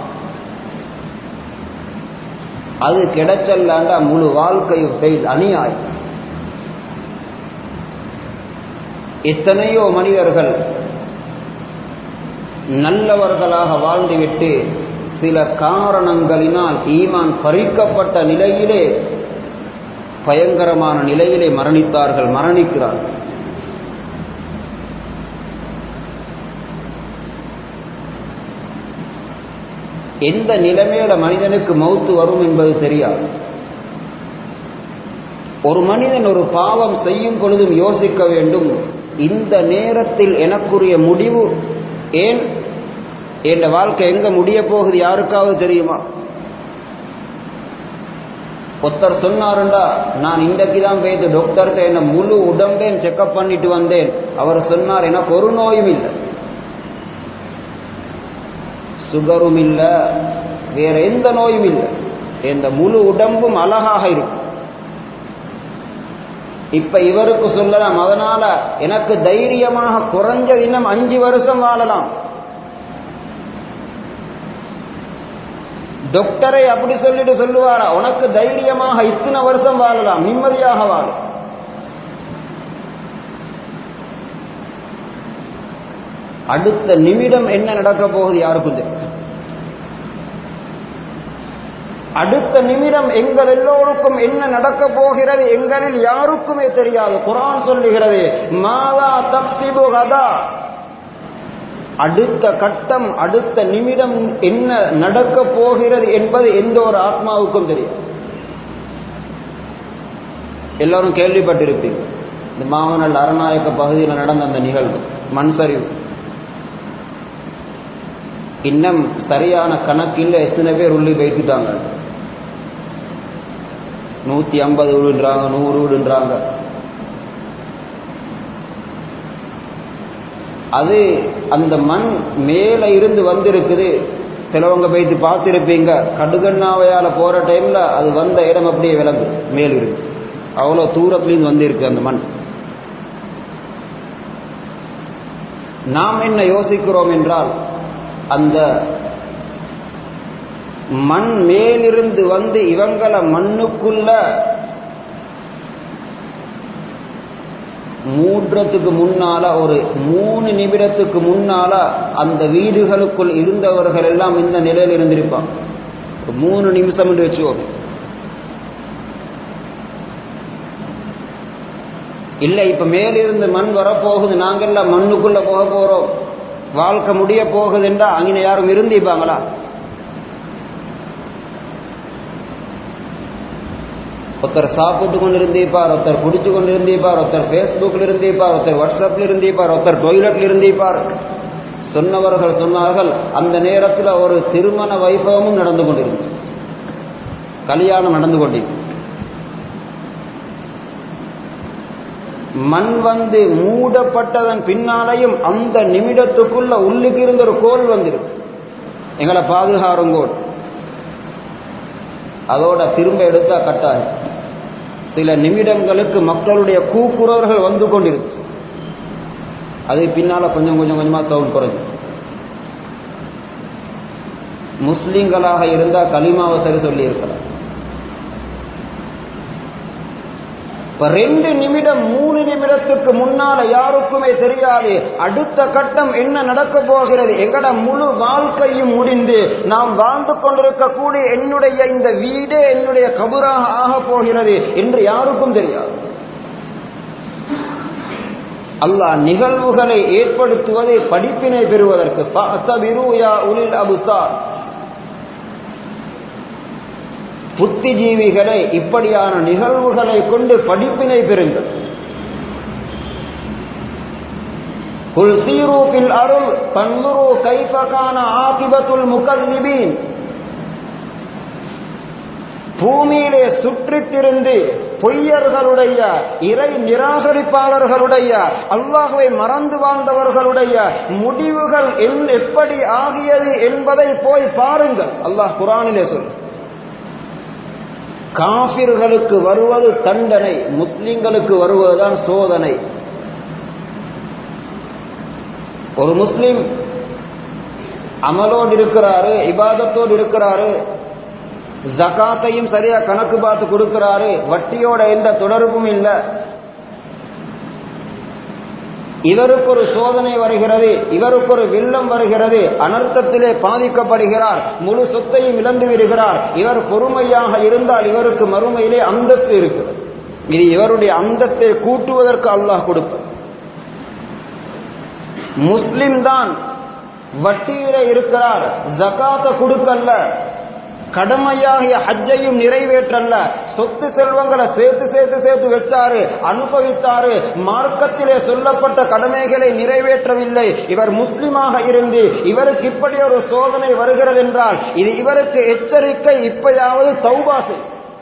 அது கிடைச்சல்லாண்டா முழு வாழ்க்கையும் ஃபெயில் அநியாயம் எத்தனையோ மனிதர்கள் நல்லவர்களாக வாழ்ந்துவிட்டு சில காரணங்களினால் ஈமான் பறிக்கப்பட்ட நிலையிலே பயங்கரமான நிலையிலே மரணித்தார்கள் மரணிக்கிறார்கள் எந்த நிலைமையில மனிதனுக்கு மௌத்து வரும் என்பது தெரியாது ஒரு மனிதன் ஒரு பாவம் செய்யும் பொழுதும் யோசிக்க வேண்டும் இந்த நேரத்தில் எனக்குரிய முடிவு ஏன் என் வாழ்க்கை எங்க முடிய போகுது யாருக்காவது தெரியுமா ஒருத்தர் சொன்னாருண்டா நான் இன்றைக்கு தான் போயிட்டு டாக்டர்கிட்ட என்ன முழு உடம்பையும் செக்அப் பண்ணிட்டு வந்தேன் அவர் சொன்னார் எனக்கு ஒரு நோயும் இல்லை சுகரும் இல்லை வேற எந்த நோயும் இல்லை இந்த முழு உடம்பும் அழகாக இருக்கும் இப்ப இவருக்கு சொல்லலாம் அதனால எனக்கு தைரியமாக குறைஞ்ச இன்னும் அஞ்சு வருஷம் வாழலாம் டாக்டரை அப்படி சொல்லிட்டு சொல்லுவாரா உனக்கு தைரியமாக இத்தனை வருஷம் வாழலாம் நிம்மதியாக வாழ அடுத்த நிமிடம் என்ன நடக்க போகுது யாருக்கும் தெரியும் அடுத்த நிமிடம் எங்கள் எல்லோருக்கும் என்ன நடக்க போகிறது எங்களில் யாருக்குமே தெரியாது குரான் சொல்லுகிறது மாதா தப்சிபு கதா அடுத்த கட்டம் அடுத்த நிமிடம் என்ன நடக்க போகிறது என்பது எந்த ஒரு ஆத்மாவுக்கும் தெரியும் எல்லாரும் கேள்விப்பட்டிருப்பீங்க இந்த மாமனல் அரநாயக்க பகுதியில் நடந்த அந்த நிகழ்வு மண் சரிவு இன்னும் சரியான கணக்கில் எத்தனை பேர் உள்ளே வைத்துட்டாங்க நூத்தி ஐம்பது வீடுன்றாங்க நூறு வீடுன்றாங்க அது அந்த மண் மேல இருந்து வந்திருக்குது சிலவங்க போயிட்டு பார்த்துருப்பீங்க கடுகண்ணாவையால போற டைம்ல அது வந்த இடம் அப்படியே விளங்கு மேல் இருக்கு அவ்வளோ தூரத்துலேருந்து வந்திருக்கு அந்த மண் நாம் என்ன யோசிக்கிறோம் என்றால் அந்த மண் மேலிருந்து வந்து இவங்களை மண்ணுக்குள்ள மூன்றத்துக்கு முன்னால ஒரு மூணு நிமிடத்துக்கு முன்னால அந்த வீடுகளுக்குள் இருந்தவர்கள் எல்லாம் இந்த நிலையில் இருந்திருப்பாங்க ஒரு மூணு நிமிஷம் என்று வச்சுக்கோங்க இல்ல இப்ப மேலிருந்து மண் வரப்போகுது நாங்கெல்லாம் மண்ணுக்குள்ள போக போறோம் வாழ்க்கை முடிய போகுதுன்றா அங்கே யாரும் இருந்திப்பாங்களா ஒருத்தர் சாப்பிட்டு கொண்டு இருந்திருப்பார் ஒருத்தர் குடிச்சு கொண்டு இருந்திருப்பார் ஒருத்தர் ஃபேஸ்புக்கில் இருந்திருப்பார் ஒருத்தர் வாட்ஸ்அப்பில் இருந்திருப்பார் ஒருத்தர் டொய்லெட்டில் இருந்திருப்பார் சொன்னவர்கள் சொன்னார்கள் அந்த நேரத்தில் ஒரு திருமண வைபவமும் நடந்து கொண்டிருந்துச்சு கல்யாணம் நடந்து கொண்டிருக்கு மண் வந்து மூடப்பட்டதன் பின்னாலையும் அந்த நிமிடத்துக்குள்ள உள்ளுக்கு இருந்த ஒரு கோல் வந்துடும் எங்களை பாதுகாரும் கோல் அதோட திரும்ப எடுத்தா கட்டாயம் சில நிமிடங்களுக்கு மக்களுடைய கூக்குறவர்கள் வந்து கொண்டிருக்கு அது பின்னால கொஞ்சம் கொஞ்சம் கொஞ்சமா சவுண்ட் குறைஞ்சு முஸ்லிம்களாக இருந்தா களிமாவை சரி சொல்லி இருக்கலாம் இப்ப ரெண்டு நிமிடம் மூணு நிமிடத்துக்கு முன்னால யாருக்குமே தெரியாது அடுத்த கட்டம் என்ன நடக்க போகிறது எங்கட முழு வாழ்க்கையும் முடிந்து நாம் வாழ்ந்து கொண்டிருக்கக்கூடிய என்னுடைய இந்த வீடே என்னுடைய கபுராக ஆக போகிறது என்று யாருக்கும் தெரியாது அல்லாஹ் நிகழ்வுகளை ஏற்படுத்துவதை படிப்பினை பெறுவதற்கு அபுசார் புத்திஜீவிகளை இப்படியான நிகழ்வுகளை கொண்டு படிப்பினை பெறுங்கள் குல் சீரு பில் அருள் தன்னுரு கைஃபகான ஆகிபத்துல் முகல்லிபீன் பூமியிலே சுற்றித்திருந்து பொய்யர்களுடைய இறை நிராகரிப்பாளர்களுடைய அல்லாஹுவை மறந்து வாழ்ந்தவர்களுடைய முடிவுகள் எப்படி ஆகியது என்பதை போய் பாருங்கள் அல்லாஹ் குரானிலே சொல்லு காபிர்களுக்கு வருவது தண்டனை முஸ்லிம்களுக்கு வருவதுதான் சோதனை ஒரு முஸ்லிம் அமலோடு இருக்கிறாரு இபாதத்தோடு இருக்கிறாரு ஜகாத்தையும் சரியா கணக்கு பார்த்து கொடுக்கிறாரு வட்டியோட எந்த தொடர்பும் இல்லை இவருக்கு ஒரு சோதனை வருகிறது இவருக்கு ஒரு வெள்ளம் வருகிறது அனர்த்தத்திலே பாதிக்கப்படுகிறார் முழு சொத்தையும் இழந்து விடுகிறார் இவர் பொறுமையாக இருந்தால் இவருக்கு மறுமையிலே அந்தஸ்து இருக்கிறது இது இவருடைய அந்தத்தை கூட்டுவதற்கு அல்லாஹ் கொடுப்பார் முஸ்லிம் தான் வட்டியில இருக்கிறார் ஜகாத்த கொடுக்கல்ல கடமையாகிய ஹஜ்ஜையும் நிறைவேற்றல்ல சொத்து செல்வங்களை சேர்த்து சேர்த்து சேர்த்து வச்சாரு அனுபவித்தாரு மார்க்கத்திலே சொல்லப்பட்ட கடமைகளை நிறைவேற்றவில்லை இவர் முஸ்லிமாக இருந்து இவருக்கு இப்படி ஒரு சோதனை வருகிறது என்றால் இது இவருக்கு எச்சரிக்கை இப்பயாவது தௌபாசை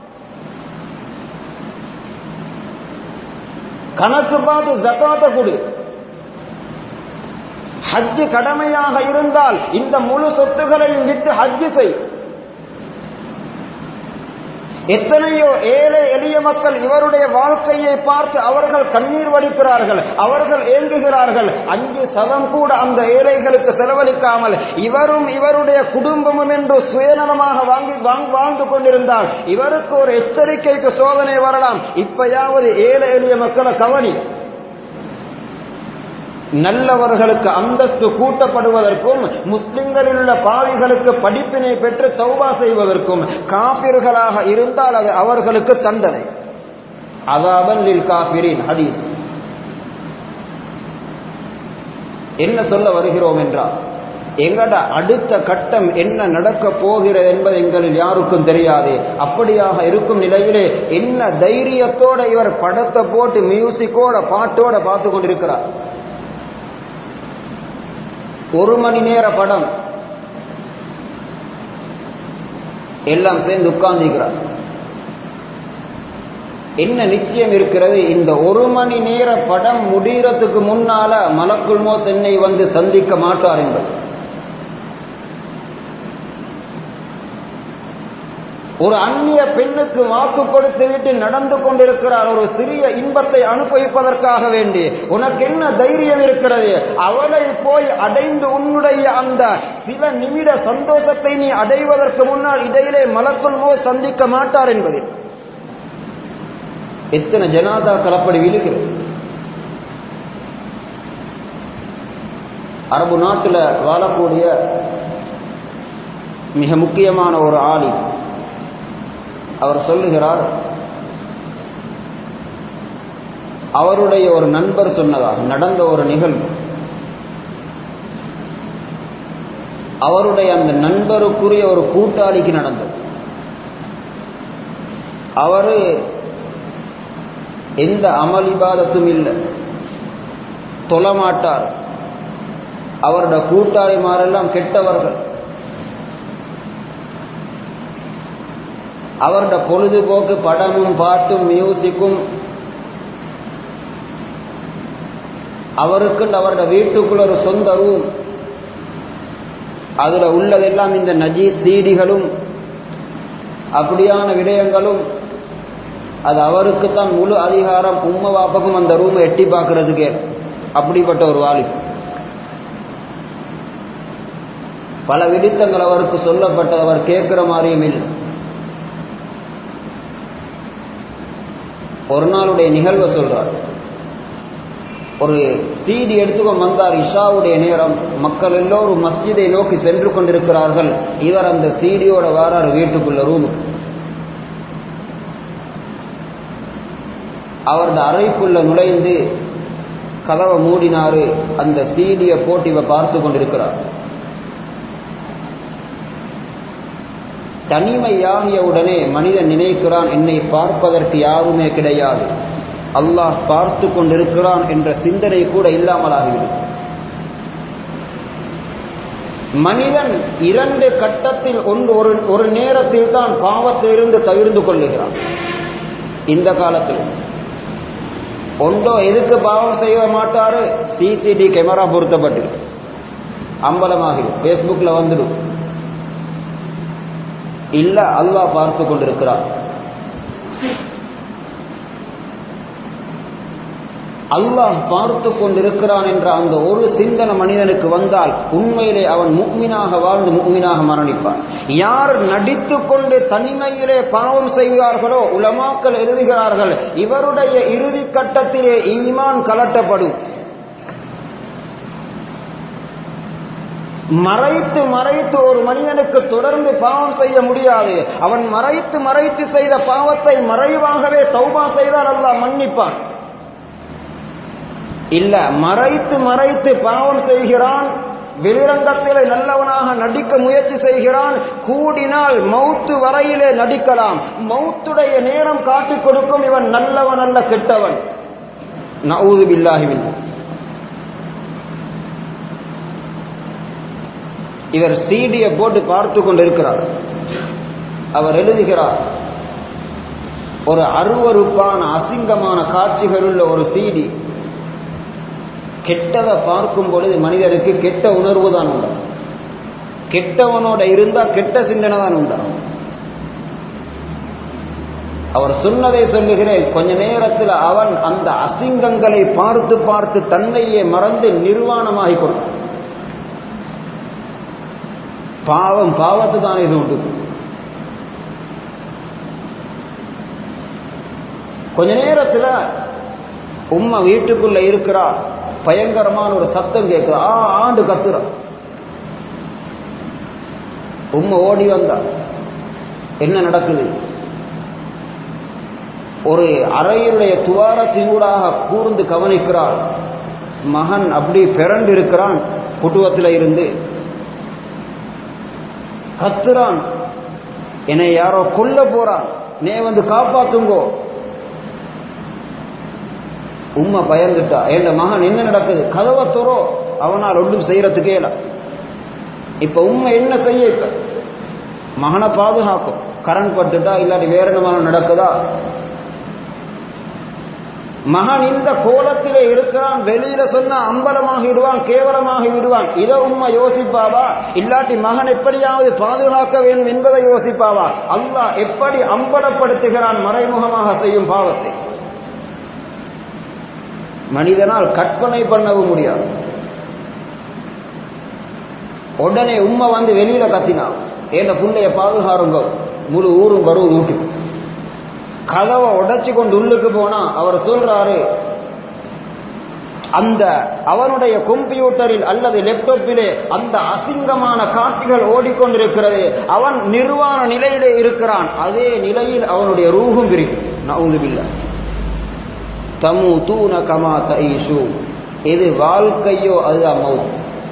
கணக்கு பார்த்து ஜக்காத்த கொடு ஹஜ்ஜு கடமையாக இருந்தால் இந்த முழு சொத்துகளையும் விட்டு ஹஜ்ஜு செய் எத்தனையோ ஏழை எளிய மக்கள் இவருடைய வாழ்க்கையை பார்த்து அவர்கள் கண்ணீர் வடிக்கிறார்கள் அவர்கள் ஏங்குகிறார்கள் அஞ்சு சதம் கூட அந்த ஏழைகளுக்கு செலவழிக்காமல் இவரும் இவருடைய குடும்பமும் என்று சுயநலமாக வாங்கி வாழ்ந்து கொண்டிருந்தால் இவருக்கு ஒரு எச்சரிக்கைக்கு சோதனை வரலாம் இப்பயாவது ஏழை எளிய மக்களை கவனி நல்லவர்களுக்கு அந்தஸ்து கூட்டப்படுவதற்கும் முஸ்லிம்களில் உள்ள பாவிகளுக்கு படிப்பினை பெற்று தௌபா செய்வதற்கும் காபிர்களாக இருந்தால் அது அவர்களுக்கு தண்டனை அதாபன் காபிரின் ஹதீஸ் என்ன சொல்ல வருகிறோம் என்றால் எங்கட அடுத்த கட்டம் என்ன நடக்க போகிறது என்பது எங்களில் யாருக்கும் தெரியாது அப்படியாக இருக்கும் நிலையிலே என்ன தைரியத்தோட இவர் படத்தை போட்டு மியூசிக்கோட பாட்டோட பார்த்து கொண்டிருக்கிறார் ஒரு மணி நேர படம் எல்லாம் சேர்ந்து உட்கார்ந்துக்கிறார் என்ன நிச்சயம் இருக்கிறது இந்த ஒரு மணி நேர படம் முடிகிறதுக்கு முன்னால மலக்குள் மோத் என்னை வந்து சந்திக்க மாட்டார் என்பது ஒரு அந்நிய பெண்ணுக்கு வாக்கு கொடுத்து விட்டு நடந்து கொண்டிருக்கிறார் ஒரு சிறிய இன்பத்தை அனுபவிப்பதற்காக வேண்டி உனக்கு என்ன தைரியம் இருக்கிறது அவளை போய் அடைந்து உன்னுடைய அந்த சில நிமிட சந்தோஷத்தை நீ அடைவதற்கு முன்னால் இடையிலே மலக்குள் மோ சந்திக்க மாட்டார் என்பது எத்தனை ஜனாதா கலப்படி விழுகிறது அரபு நாட்டில் வாழக்கூடிய மிக முக்கியமான ஒரு ஆளி அவர் சொல்லுகிறார் அவருடைய ஒரு நண்பர் சொன்னதாக நடந்த ஒரு நிகழ்வு அவருடைய அந்த நண்பருக்குரிய ஒரு கூட்டாளிக்கு நடந்தது அவரு எந்த அமளிபாதத்தும் இல்லை தொழமாட்டார் அவருடைய கூட்டாளிமாரெல்லாம் கெட்டவர்கள் அவருடைய பொழுதுபோக்கு படமும் பாட்டும் மியூசிக்கும் அவருக்கு அவரோட வீட்டுக்குள்ள ஒரு சொந்த ரூம் அதுல உள்ளதெல்லாம் இந்த நஜீ சீடிகளும் அப்படியான விடயங்களும் அது அவருக்குத்தான் முழு அதிகாரம் உம்ம வாப்பக்கும் அந்த ரூமை எட்டி பார்க்கறதுக்கே அப்படிப்பட்ட ஒரு வாலி பல விடித்தங்கள் அவருக்கு சொல்லப்பட்டது அவர் கேட்கிற மாதிரியும் இல்லை ஒரு நாளுடைய நிகழ்வை சொல்றார் ஒரு சீடி எடுத்துக்கொண்டு வந்தார் இஷாவுடைய நேரம் மக்கள் எல்லோரும் மஸ்ஜிதை நோக்கி சென்று கொண்டிருக்கிறார்கள் இவர் அந்த சீடியோட வாரார் வீட்டுக்குள்ள ரூமுக்கு அவரது அறைக்குள்ள நுழைந்து கதவை மூடினாரு அந்த சீடியை போட்டு இவ பார்த்து கொண்டிருக்கிறார் தனிமையாகிய உடனே மனிதன் நினைக்கிறான் என்னை பார்ப்பதற்கு யாருமே கிடையாது அல்லாஹ் பார்த்து கொண்டிருக்கிறான் என்ற சிந்தனை கூட இல்லாமல் ஆகிவிடும் மனிதன் இரண்டு கட்டத்தில் ஒன்று ஒரு ஒரு நேரத்தில் தான் பாவத்திலிருந்து தவிர்ந்து கொள்ளுகிறான் இந்த காலத்தில் ஒன்றோ எதுக்கு பாவம் செய்ய மாட்டாரு சிசிடி கேமரா பொருத்தப்பட்டு அம்பலமாகிடும் பேஸ்புக்ல வந்துடும் இல்ல அல்லாஹ் பார்த்து கொண்டிருக்கிறார் அல்லாஹ் பார்த்து கொண்டிருக்கிறான் என்ற அந்த ஒரு சிந்தனை மனிதனுக்கு வந்தால் உண்மையிலே அவன் முக்மினாக வாழ்ந்து முக்மினாக மரணிப்பான் யார் நடித்து கொண்டு தனிமையிலே பாவம் செய்கிறார்களோ உலமாக்கள் எழுதுகிறார்கள் இவருடைய இறுதி கட்டத்திலே ஈமான் கலட்டப்படும் மறைத்து மறைத்து ஒரு மனிதனுக்கு தொடர்ந்து பாவம் செய்ய முடியாது அவன் மறைத்து மறைத்து செய்த பாவத்தை மறைவாகவே சௌபா செய்தால் அல்லாஹ் மன்னிப்பான் இல்ல மறைத்து மறைத்து பாவம் செய்கிறான் வெளிரங்கத்திலே நல்லவனாக நடிக்க முயற்சி செய்கிறான் கூடினால் மௌத்து வரையிலே நடிக்கலாம் மௌத்துடைய நேரம் காட்டிக் கொடுக்கும் இவன் நல்லவன் அல்ல கெட்டவன் நவுது பில்லாஹிபில்லா இவர் சீடியை போட்டு பார்த்து கொண்டிருக்கிறார் அவர் எழுதுகிறார் ஒரு அருவறுப்பான அசிங்கமான காட்சிகள் உள்ள ஒரு சீடி கெட்டதை பார்க்கும் பொழுது மனிதனுக்கு கெட்ட உணர்வு தான் உண்டு கெட்டவனோட இருந்தா கெட்ட சிந்தனை தான் உண்டாகும் அவர் சொன்னதை சொல்லுகிறேன் கொஞ்ச நேரத்தில் அவன் அந்த அசிங்கங்களை பார்த்து பார்த்து தன்னையே மறந்து நிர்வாணமாகி கொடுத்தான் பாவம் பாவத்து தான் இது உண்டு கொஞ்ச நேரத்தில் உம்மா வீட்டுக்குள்ள இருக்கிறா பயங்கரமான ஒரு சத்தம் கேட்குது ஆ ஆண்டு கத்துறா உம்மை ஓடி வந்தா என்ன நடக்குது ஒரு அறையுடைய துவாரத்தினூடாக கூர்ந்து கவனிக்கிறாள் மகன் அப்படி பிறண்டு இருக்கிறான் குட்டுவத்தில் இருந்து கத்துறான் என்னை யாரோ கொல்ல போறான் நே வந்து காப்பாத்துங்கோ உம்மா பயந்துட்டா என் மகன் என்ன நடக்குது கதவை துறோ அவனால் ஒன்றும் செய்யறதுக்கே இல்லை இப்ப உண்மை என்ன செய்ய இப்ப மகனை பாதுகாக்கும் கரண்ட் பட்டுட்டா இல்லாட்டி வேற என்ன மகன் நடக்குதா மகன் இந்த கோலத்திலே இருக்கிறான் வெளியில சொன்னா அம்பலமாகி விடுவான் கேவலமாகி விடுவான் இதை உண்மை யோசிப்பாவா இல்லாட்டி மகன் எப்படியாவது பாதுகாக்க வேண்டும் என்பதை யோசிப்பாவா அல்லாஹ் எப்படி அம்பலப்படுத்துகிறான் மறைமுகமாக செய்யும் பாவத்தை மனிதனால் கற்பனை பண்ணவும் முடியாது உடனே உண்மை வந்து வெளியில கத்தினான் ஏண்ட புண்டைய பாதுகாருங்க முழு ஊரும் வருவது ஊட்டி கதவை உடைச்சு கொண்டு உள்ளுக்கு போனா அவர் சொல்றாரு அந்த அவனுடைய கம்ப்யூட்டரில் அல்லது லேப்டாப்பிலே அந்த அசிங்கமான காட்சிகள் ஓடிக்கொண்டிருக்கிறது அவன் நிர்வாண நிலையிலே இருக்கிறான் அதே நிலையில் அவனுடைய ரூகும் பிரிக்கும் நவுதுபில்லை தமு தூன கமா தைஷு எது வாழ்க்கையோ அதுதான் மவுத்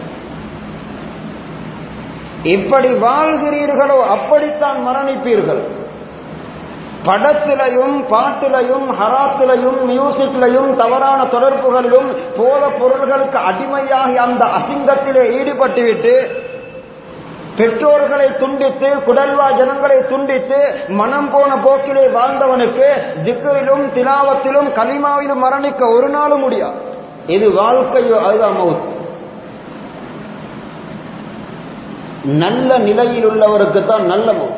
எப்படி வாழ்கிறீர்களோ அப்படித்தான் மரணிப்பீர்கள் படத்திலையும் பாட்டிலையும் ஹராத்திலையும் மியூசிக்லையும் தவறான தொடர்புகளிலும் போத பொருள்களுக்கு அடிமையாகி அந்த அசிங்கத்திலே ஈடுபட்டுவிட்டு பெற்றோர்களை துண்டித்து குடல்வா ஜனங்களை துண்டித்து மனம் போன போக்கிலே வாழ்ந்தவனுக்கு திக்கரிலும் திலாவத்திலும் கலிமாவிலும் மரணிக்க ஒரு நாளும் முடியாது எது வாழ்க்கையோ அதுதான் மவுத் நல்ல நிலையில் உள்ளவருக்கு தான் நல்ல மவுத்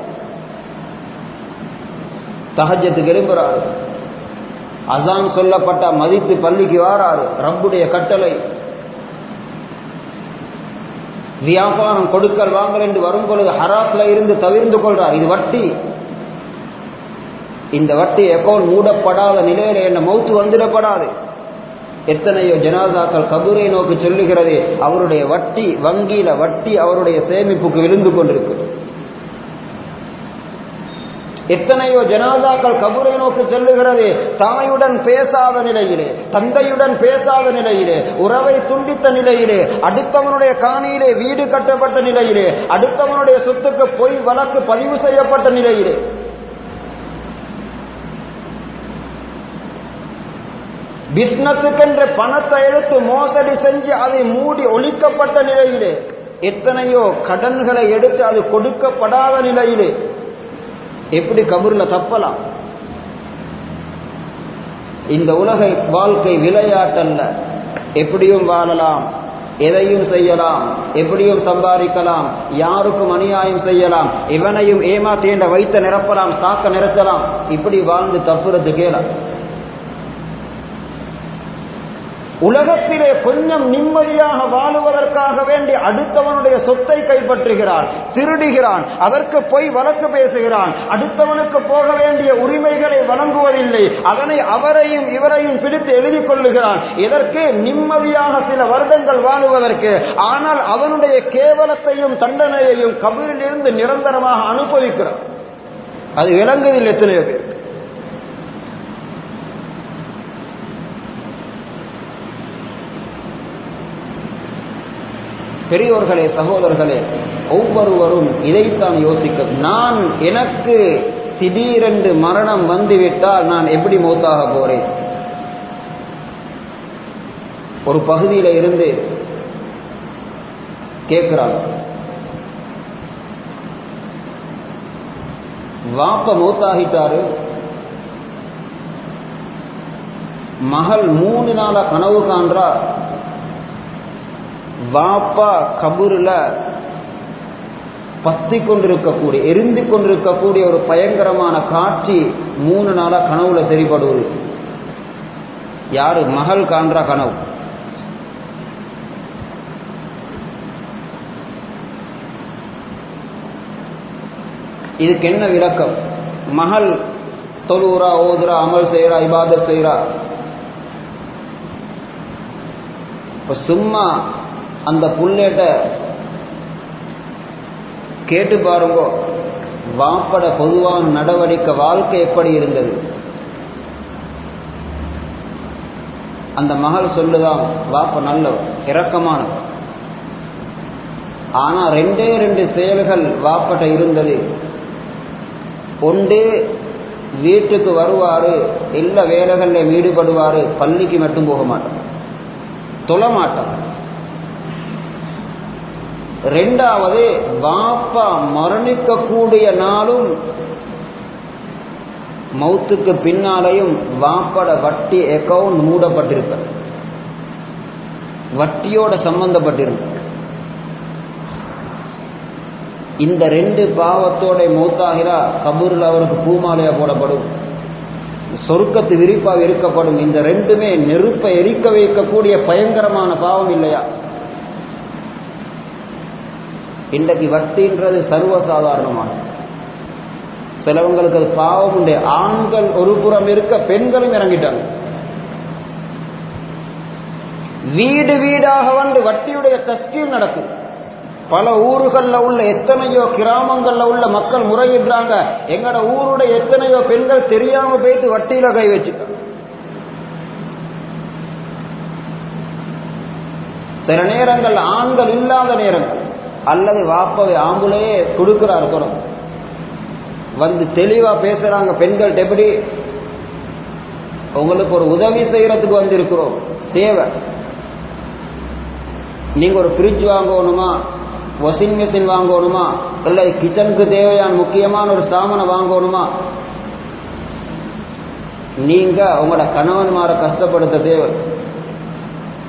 தகஜத்துக்கு எழும்புறாரு அதான் சொல்லப்பட்ட மதித்து பள்ளிக்கு வாராரு ரப்புடைய கட்டளை வியாபாரம் கொடுக்கல் வாங்கல் என்று வரும் பொழுது ஹராப்ல இருந்து தவிர்ந்து கொள்றார் இது வட்டி இந்த வட்டி அக்கௌண்ட் மூடப்படாத நிலையில என்ன மௌத்து வந்துடப்படாது எத்தனையோ ஜனாதாக்கள் கபூரை நோக்கி சொல்லுகிறது அவருடைய வட்டி வங்கியில வட்டி அவருடைய சேமிப்புக்கு விழுந்து கொண்டிருக்கு எத்தனையோ ஜனாதாக்கள் கபூரை நோக்கி செல்லுகிறது தாயுடன் பேசாத நிலையிலே தந்தையுடன் பேசாத நிலையிலே உறவை துண்டித்த நிலையிலே அடுத்தவனுடைய காணியிலே வீடு கட்டப்பட்ட நிலையிலே அடுத்தவனுடைய சொத்துக்கு பொய் வழக்கு பதிவு செய்யப்பட்ட நிலையிலே பிசினஸுக்கென்று பணத்தை எடுத்து மோசடி செஞ்சு அதை மூடி ஒழிக்கப்பட்ட நிலையிலே எத்தனையோ கடன்களை எடுத்து அது கொடுக்கப்படாத நிலையிலே எப்படி கபூர்ல தப்பலாம் இந்த உலக வாழ்க்கை விளையாட்டல்ல எப்படியும் வாழலாம் எதையும் செய்யலாம் எப்படியும் சம்பாதிக்கலாம் யாருக்கும் அநியாயம் செய்யலாம் இவனையும் ஏமாத்தேண்ட வைத்த நிரப்பலாம் சாக்க நிரச்சலாம் இப்படி வாழ்ந்து தப்புறது கேலாம் உலகத்திலே கொஞ்சம் நிம்மதியாக வாழுவதற்காக வேண்டி அடுத்தவனுடைய சொத்தை கைப்பற்றுகிறான் திருடுகிறான் அதற்கு போய் வழக்கு பேசுகிறான் அடுத்தவனுக்கு போக வேண்டிய உரிமைகளை வழங்குவதில்லை அதனை அவரையும் இவரையும் பிடித்து எழுதி கொள்ளுகிறான் இதற்கு நிம்மதியாக சில வருடங்கள் வாழுவதற்கு ஆனால் அவனுடைய கேவலத்தையும் தண்டனையையும் கபரிலிருந்து நிரந்தரமாக அனுபவிக்கிறான் அது விளங்குதில் எத்தனையோ பேருக்கு பெரியோர்களே சகோதரர்களே ஒவ்வொருவரும் இதைத்தான் யோசிக்க நான் எனக்கு திடீரென்று மரணம் வந்துவிட்டால் நான் எப்படி மௌத்தாக போறேன் ஒரு பகுதியில இருந்து கேட்கிறாங்க வாப்ப மூத்தாகிட்டாரு மகள் மூணு நாளா கனவு காண்றா வாப்பா கபூர்ல பத்தி கொண்டிருக்கக்கூடிய எரிந்து கொண்டிருக்கக்கூடிய ஒரு பயங்கரமான காட்சி மூணு நாளா கனவுல தெரிபடுவது யாரு மகள் காண்றா கனவு இதுக்கு என்ன விளக்கம் மகள் தொழுறா ஓதுரா அமல் செய்யறா இபாதத் செய்யறா இப்ப சும்மா அந்த புள்ளேட்ட கேட்டு பாருங்க வாப்பட பொதுவான நடவடிக்கை வாழ்க்கை எப்படி இருந்தது அந்த மகள் சொல்லுதான் வாப்ப நல்லவர் இரக்கமானவர் ஆனா ரெண்டே ரெண்டு செயல்கள் வாப்பட்ட இருந்தது ஒன்று வீட்டுக்கு வருவாரு எல்லா வேலைகளில் ஈடுபடுவாரு பள்ளிக்கு மட்டும் போக மாட்டார் தொழ மாட்டார் ரெண்டாவது வாப்பா மரணிக்கக்கூடிய நாளும் மௌத்துக்கு பின்னாலையும் வாப்பட வட்டி அக்கவுண்ட் மூடப்பட்டிருப்ப வட்டியோட சம்பந்தப்பட்டிருப்ப இந்த ரெண்டு பாவத்தோட மௌத்தாகிறா கபூரில் அவருக்கு பூமாலையா போடப்படும் சொருக்கத்து விரிப்பாக இருக்கப்படும் இந்த ரெண்டுமே நெருப்பை எரிக்க வைக்கக்கூடிய பயங்கரமான பாவம் இல்லையா இன்றைக்கு வட்டின்றது சர்வசாதாரணமானது சிலவங்களுக்கு அது பாவம் உண்டு ஆண்கள் ஒரு புறம் இருக்க பெண்களும் இறங்கிட்டாங்க வீடு வீடாக வந்து வட்டியுடைய தஸ்கீல் நடக்கும் பல ஊர்கள்ல உள்ள எத்தனையோ கிராமங்கள்ல உள்ள மக்கள் முறையிடுறாங்க எங்கட ஊருடைய எத்தனையோ பெண்கள் தெரியாம போயிட்டு வட்டியில கை வச்சுட்டாங்க சில நேரங்கள் ஆண்கள் இல்லாத நேரங்கள் அல்லது வாப்பவை ஆம்புலையே கொடுக்கிறார் குரம் வந்து தெளிவா பேசுறாங்க பெண்கள் எப்படி உங்களுக்கு ஒரு உதவி செய்யறதுக்கு வந்திருக்கிறோம் தேவை நீங்க ஒரு ஃப்ரிட்ஜ் வாங்கணுமா வாஷிங் மிஷின் வாங்கணுமா இல்லை கிச்சனுக்கு தேவையான முக்கியமான ஒரு சாமானை வாங்கணுமா நீங்க உங்களோட கணவன்மாரை கஷ்டப்படுத்த தேவை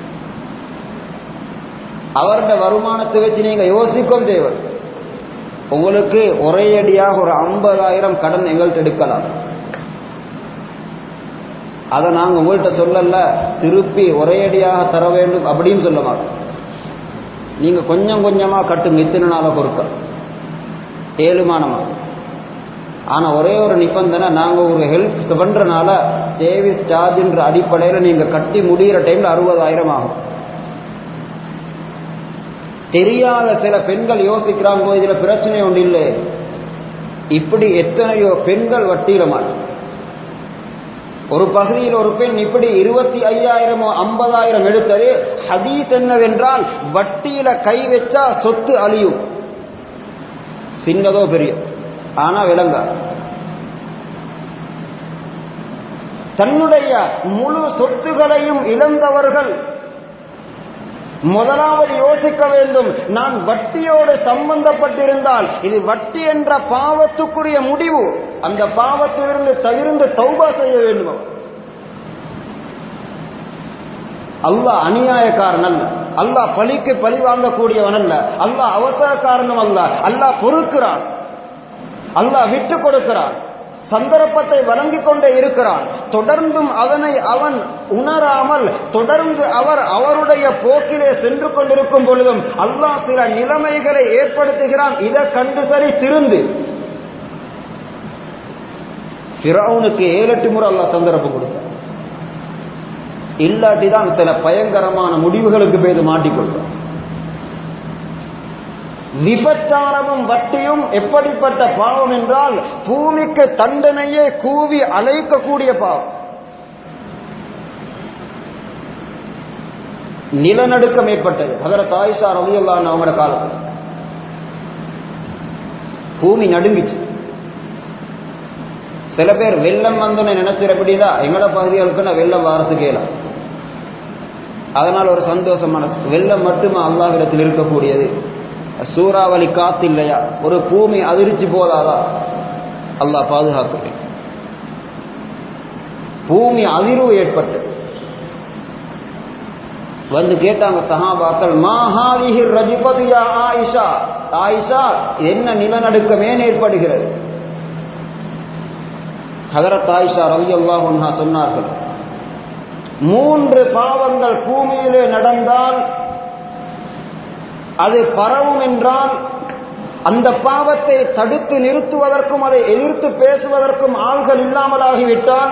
அவருடைய வருமானத்தை வச்சு நீங்க யோசிக்கும் தேவை உங்களுக்கு ஒரே அடியாக ஒரு ஐம்பதாயிரம் கடன் எங்கள்கிட்ட எடுக்கலாம் அதை நாங்கள் உங்கள்கிட்ட சொல்லல திருப்பி ஒரே அடியாக தர வேண்டும் அப்படின்னு சொல்ல மாட்டோம் நீங்க கொஞ்சம் கொஞ்சமா கட்டுங்க இத்தனை நாள பொறுக்க ஏழுமானமா ஆனா ஒரே ஒரு நிபந்தனை நாங்க ஒரு ஹெல்ப் பண்றனால சேவிஸ் சார்ஜ்ன்ற அடிப்படையில நீங்க கட்டி முடிகிற டைம்ல அறுபதாயிரம் ஆகும் தெரியாத சில பெண்கள் யோசிக்கிறாங்க இதுல பிரச்சனை ஒன்று இல்லை இப்படி எத்தனையோ பெண்கள் வட்டியில மாட்டோம் ஒரு பகுதியில் ஒரு பெண் இப்படி இருபத்தி ஐயாயிரமோ ஐம்பதாயிரம் எடுத்தது ஹதீஸ் என்னவென்றால் வட்டியில கை வச்சா சொத்து அழியும் சின்னதோ பெரிய ஆனா விளங்க தன்னுடைய முழு சொத்துகளையும் இழந்தவர்கள் முதலாவது யோசிக்க வேண்டும் நான் வட்டியோடு சம்பந்தப்பட்டிருந்தால் இது வட்டி என்ற பாவத்துக்குரிய முடிவு அந்த பாவத்திலிருந்து தவிர்ந்து தௌபா செய்ய வேண்டும் அவர். அல்லாஹ் அநியாயக்காரன் அல்ல அல்லாஹ் பழிக்கு பழி வாங்கக்கூடியவன் அல்ல அல்லாஹ் அவசர காரணம் அல்ல அல்லாஹ் பொறுக்கிறான் அல்லாஹ் விட்டு கொடுக்கிறான் சந்தர்ப்பத்தை வழங்கிக் கொண்டே இருக்கிறான் தொடர்ந்தும் அதனை அவன் உணராமல் தொடர்ந்து அவர் அவருடைய போக்கிலே சென்று கொண்டிருக்கும் பொழுதும் அல்லாஹ் சில நிலைமைகளை ஏற்படுத்துகிறான் இதை கண்டு சரி திருந்து பிறவுனுக்கு ஏழு எட்டு முறை அல்லாஹ் சந்தர்ப்பம் கொடுத்தார் இல்லாட்டி தான் சில பயங்கரமான முடிவுகளுக்கு பேரு மாட்டிக்கொள்வார் விபச்சாரமும் வட்டியும் எப்படிப்பட்ட பாவம் என்றால் பூமிக்கு தண்டனையே கூவி அழைக்கக்கூடிய பாவம் நிலநடுக்கம் ஏற்பட்டது அதில் தாய்ஷா ரவியல்லான்னு அவங்களோட காலத்தில் பூமி நடுங்கிச்சு சில பேர் வெள்ளம் வந்தோன்னு நினைச்சிடப்படிதான் எங்களோட பகுதிகளுக்கு நான் வெள்ளம் வாரத்துக்கு இயலாம் அதனால் ஒரு சந்தோஷமான வெள்ளம் மட்டுமா அல்லாஹிடத்தில் இருக்கக்கூடியது சூறாவளி காத்து இல்லையா ஒரு பூமி அதிர்ச்சி போதாதா அல்லாஹ் பாதுகாக்க பூமி அதிர்வு ஏற்பட்டு வந்து கேட்டாங்க சஹாபாக்கள் மாஹாதிஹி ரஜிபதியா ஆயிஷா ஆயிஷா என்ன நிலநடுக்கமே ஏற்படுகிறது ஹதரத் ஆயிஷா ரவி அல்லாஹா சொன்னார்கள் மூன்று பாவங்கள் பூமியிலே நடந்தால் அது பரவும் என்றால் அந்த பாவத்தை தடுத்து நிறுத்துவதற்கும் அதை எதிர்த்து பேசுவதற்கும் ஆள்கள் இல்லாமலாகிவிட்டால்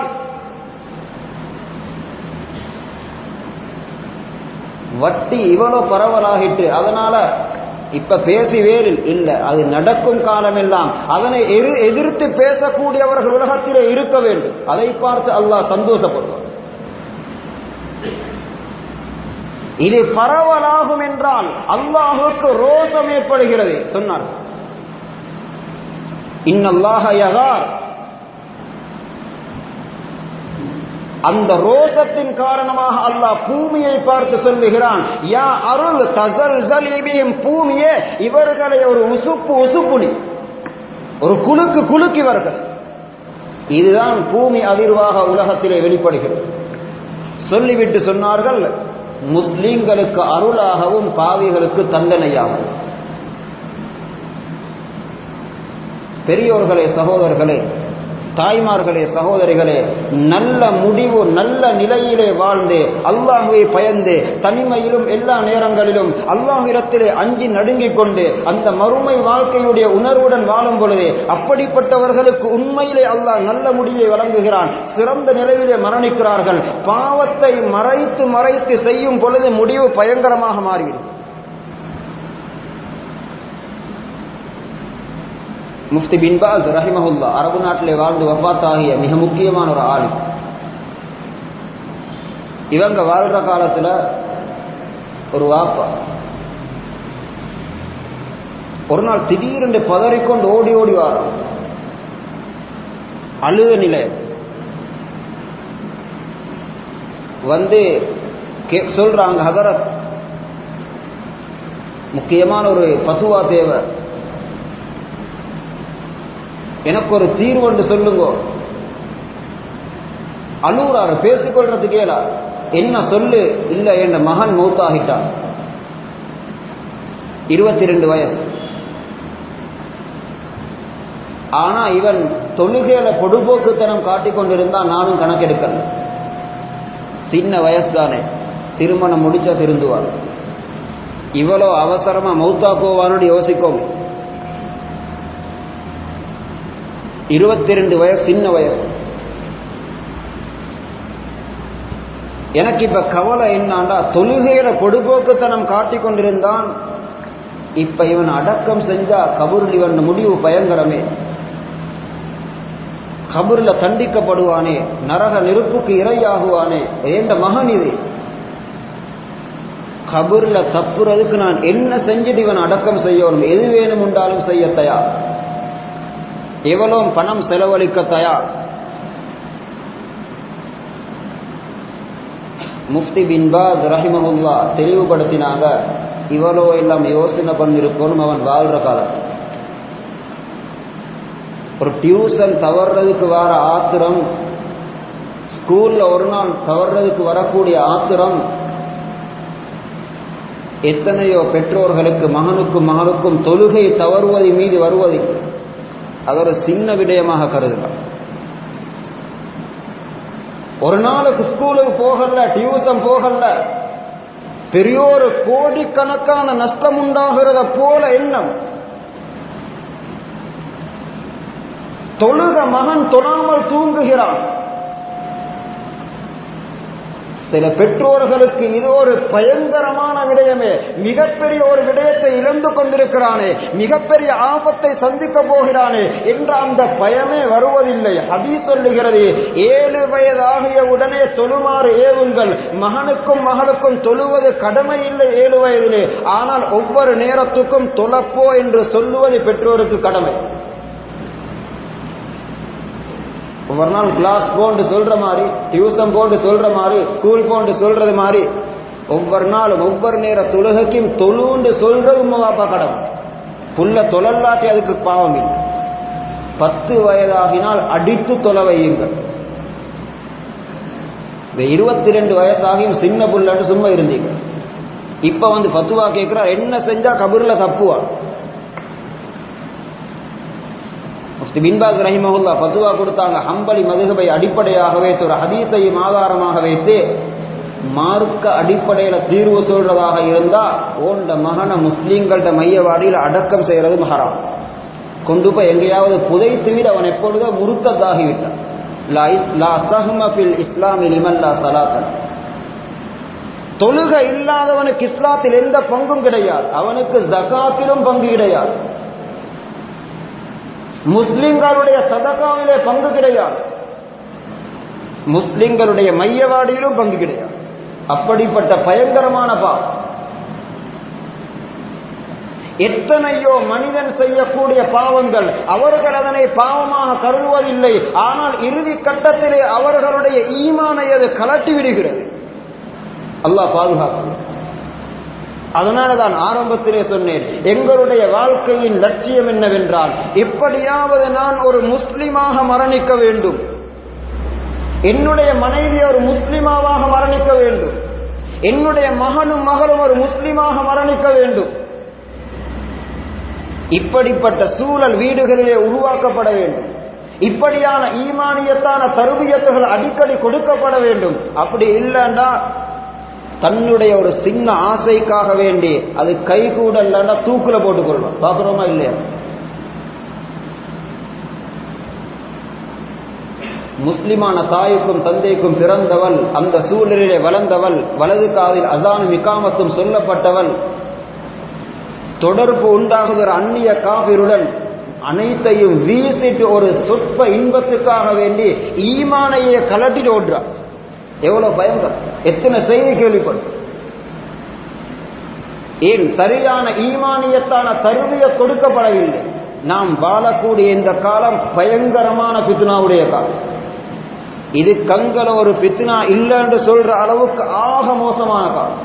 வட்டி இவ்வளவு பரவலாகிட்டு அதனால இப்ப பேசி வேறில் இல்ல அது நடக்கும் காலமெல்லாம் அதனை எதிர்- எதிர்த்து பேசக்கூடியவர்கள் உலகத்திலே இருக்க வேண்டும் அதை பார்த்து அல்லாஹ் சந்தோஷப்படுவார் இது பரவலாகும் என்றால் அல்லாஹுக்கு ரோசம் ஏற்படுகிறது சொன்னார் இன்னல்லாஹ யகார் அந்த ரோசத்தின் காரணமாக அல்லாஹ் பூமியை பார்த்து சொல்லுகிறான் யா அருள் தசல் ஜலீபியும் பூமியே இவர்களை ஒரு உசுப்பு உசுப்புனி ஒரு குலுக்கு குலுக்கு இவர்கள் இதுதான் பூமி அதிர்வாக உலகத்திலே வெளிப்படுகிறது சொல்லிவிட்டு சொன்னார்கள் முஸ்லிம்களுக்கு அருளாகவும் பாவிகளுக்கு தண்டனையாகும் பெரியோர்களே சகோதரர்களே தாய்மார்களே சகோதரிகளே நல்ல முடிவு நல்ல நிலையிலே வாழ்ந்து அல்லாஹுவை பயந்து தனிமையிலும் எல்லா நேரங்களிலும் அல்லாஹிடத்திலே அஞ்சி நடுங்கிக் கொண்டு அந்த மறுமை வாழ்க்கையுடைய உணர்வுடன் வாழும் பொழுது அப்படிப்பட்டவர்களுக்கு உண்மையிலே அல்லாஹ் நல்ல முடிவை வழங்குகிறான் சிறந்த நிலையிலே மரணிக்கிறார்கள் பாவத்தை மறைத்து மறைத்து செய்யும் பொழுது முடிவு பயங்கரமாக மாறிவிடும் முஃப்தி பின் பாஸ் ரஹிமஹுல்லா அரபு நாட்டிலே வாழ்ந்து வஃபாத்தாகிய மிக முக்கியமான ஒரு ஆள் இவங்க வாழ்ற காலத்துல ஒரு வாப்பா ஒரு நாள் திடீரென்று பதறிக்கொண்டு ஓடி ஓடி வாரம் அழுத நிலை வந்து கே- சொல்றாங்க ஹதரத் முக்கியமான ஒரு பசுவா தேவை எனக்கு ஒரு தீர்வு என்று சொல்லுங்க அழுகுறாரு பேசிக்கொள்றது கேளா என்ன சொல்லு இல்ல என் மகன் மௌத்தாகிட்டான் இருபத்தி ரெண்டு வயசு ஆனா இவன் தொழுகையில பொடுபோக்குத்தனம் காட்டிக் கொண்டிருந்தா நானும் கணக்கெடுக்கல சின்ன வயசு தானே திருமணம் முடிச்சா திருந்துவார் இவ்வளோ அவசரமா மௌத்தா போவான்னு யோசிக்கோங்க இருபத்தி ரெண்டு வயசு சின்ன வயசு எனக்கு இப்ப கவலை என்னாண்டா தொழுகையில பொடுபோக்குத்தனம் காட்டிக் கொண்டிருந்தான் இப்ப இவன் அடக்கம் செஞ்சா கபூரில் இவன் முடிவு பயங்கரமே கபூர்ல தண்டிக்கப்படுவானே நரக நெருப்புக்கு இரையாகுவானே ஏண்ட மகன் இது கபூர்ல தப்புறதுக்கு நான் என்ன செஞ்சுட்டு இவன் அடக்கம் செய்யணும் எது வேணும் உண்டாலும் செய்ய தயார் எவ்வளோ பணம் செலவழிக்க தயார் முஃப்தி பின்பாத் ரஹிமஹுல்லா தெளிவுபடுத்தினாங்க இவ்வளோ எல்லாம் யோசனை பண்ணிருக்கணும் அவன் வாழ்ற காலம் ஒரு டியூஷன் தவறுறதுக்கு வர ஆத்திரம் ஸ்கூல்ல ஒரு நாள் தவறுறதுக்கு வரக்கூடிய ஆத்திரம் எத்தனையோ பெற்றோர்களுக்கு மகனுக்கும் மகளுக்கும் தொழுகை தவறுவதை மீது வருவதை அது ஒரு சின்ன விடயமாக கருதுகிறார் ஒரு நாளுக்கு ஸ்கூலுக்கு போகல டியூஷன் போகல பெரிய ஒரு கோடிக்கணக்கான நஷ்டம் உண்டாகிறத போல எண்ணம் தொழுக மகன் தொழாமல் தூங்குகிறான் சில பெற்றோர்களுக்கு இது ஒரு பயங்கரமான விடயமே மிகப்பெரிய ஒரு விடயத்தை இழந்து கொண்டிருக்கிறானே மிகப்பெரிய ஆபத்தை சந்திக்க போகிறானே என்ற அந்த பயமே வருவதில்லை அதி சொல்லுகிறது ஏழு வயதாகிய உடனே தொழுமாறு ஏவுங்கள் மகனுக்கும் மகளுக்கும் தொழுவது கடமை இல்லை ஏழு வயதிலே ஆனால் ஒவ்வொரு நேரத்துக்கும் தொழப்போ என்று சொல்லுவது பெற்றோருக்கு கடமை ஒவ்வொரு நாள் கிளாஸ் போன்று சொல்ற மாதிரி டியூஷன் போன்று சொல்ற மாதிரி ஸ்கூல் போன்று சொல்றது மாதிரி ஒவ்வொரு நாளும் ஒவ்வொரு நேர தொழுகைக்கும் தொழுண்டு சொல்றது உமாப்பா கடமை புள்ள தொழல்லாட்டி அதுக்கு பாவம் இல்லை பத்து வயதாகினால் அடித்து தொலை வையுங்கள் இந்த இருபத்தி ரெண்டு வயசாகியும் சின்ன புள்ளன்னு சும்மா இருந்தீங்க இப்ப வந்து பத்துவா கேட்கிறார் என்ன செஞ்சா கபூர்ல தப்புவான் முஃப்தி பின்பாஸ் ரஹிமஹுல்லா பத்துவா கொடுத்தாங்க ஹம்பலி மதுகபை அடிப்படையாக வைத்து ஒரு ஹதீஸையும் ஆதாரமாக வைத்து மார்க்க அடிப்படையில தீர்வு சொல்றதாக இருந்தா ஓண்ட மகன முஸ்லீம்கள்ட மையவாடியில் அடக்கம் செய்யறது மஹராம் கொண்டு போய் எங்கேயாவது புதைத்து விட அவன் எப்பொழுதோ முருத்ததாகிவிட்டான் இஸ்லாமில் இமல்லா சலாத்தன் தொழுக இல்லாதவனுக்கு இஸ்லாத்தில் எந்த பங்கும் கிடையாது அவனுக்கு ஜகாத்திலும் பங்கு கிடையாது முஸ்லிம்களுடைய சதகாவிலே பங்கு கிடையாது முஸ்லிம்களுடைய மையவாடியிலும் பங்கு கிடையாது அப்படிப்பட்ட பயங்கரமான பாவம் எத்தனையோ மனிதன் செய்யக்கூடிய பாவங்கள் அவர்கள் அதனை பாவமாக கருதுவதில்லை ஆனால் இறுதி கட்டத்திலே அவர்களுடைய ஈமானை அது கலட்டி விடுகிறது அல்லாஹ் பாதுகாக்கும் அதனால தான் ஆரம்பத்திலே சொன்னேன் எங்களுடைய வாழ்க்கையின் லட்சியம் என்னவென்றால் எப்படியாவது நான் ஒரு முஸ்லிமாக மரணிக்க வேண்டும் என்னுடைய மனைவி ஒரு முஸ்லிமாவாக மரணிக்க வேண்டும் என்னுடைய மகனும் மகளும் ஒரு முஸ்லிமாக மரணிக்க வேண்டும் இப்படிப்பட்ட சூழல் வீடுகளிலே உருவாக்கப்பட வேண்டும் இப்படியான ஈமானியத்தான தருவியத்துகள் அடிக்கடி கொடுக்கப்பட வேண்டும் அப்படி இல்லைன்னா தன்னுடைய ஒரு சின்ன ஆசைக்காக வேண்டி அது கை கூட இல்லைன்னா தூக்குல போட்டுக் கொள்வோம் பாக்குறோமா இல்லையா முஸ்லிமான தாய்க்கும் தந்தைக்கும் பிறந்தவள் அந்த சூழலிலே வளர்ந்தவள் வலது காதில் அசானும் இக்காமத்தும் சொல்லப்பட்டவள் தொடர்பு உண்டாகுகிற அந்நிய காவிருடன் அனைத்தையும் வீசிட்டு ஒரு சொற்ப இன்பத்துக்காக வேண்டி ஈமானையே கலட்டிட்டு ஓடுறார் எவ்வளவு பயங்கரம் எத்தனை செய்தி கேள்விப்படும் ஏன் சரியான ஈமானியத்தான தருவிய கொடுக்கப்படவில்லை நாம் வாழக்கூடிய இந்த காலம் பயங்கரமான பித்னாவுடைய காலம் இது கங்கல ஒரு பித்னா இல்லை என்று சொல்ற அளவுக்கு ஆக மோசமான காலம்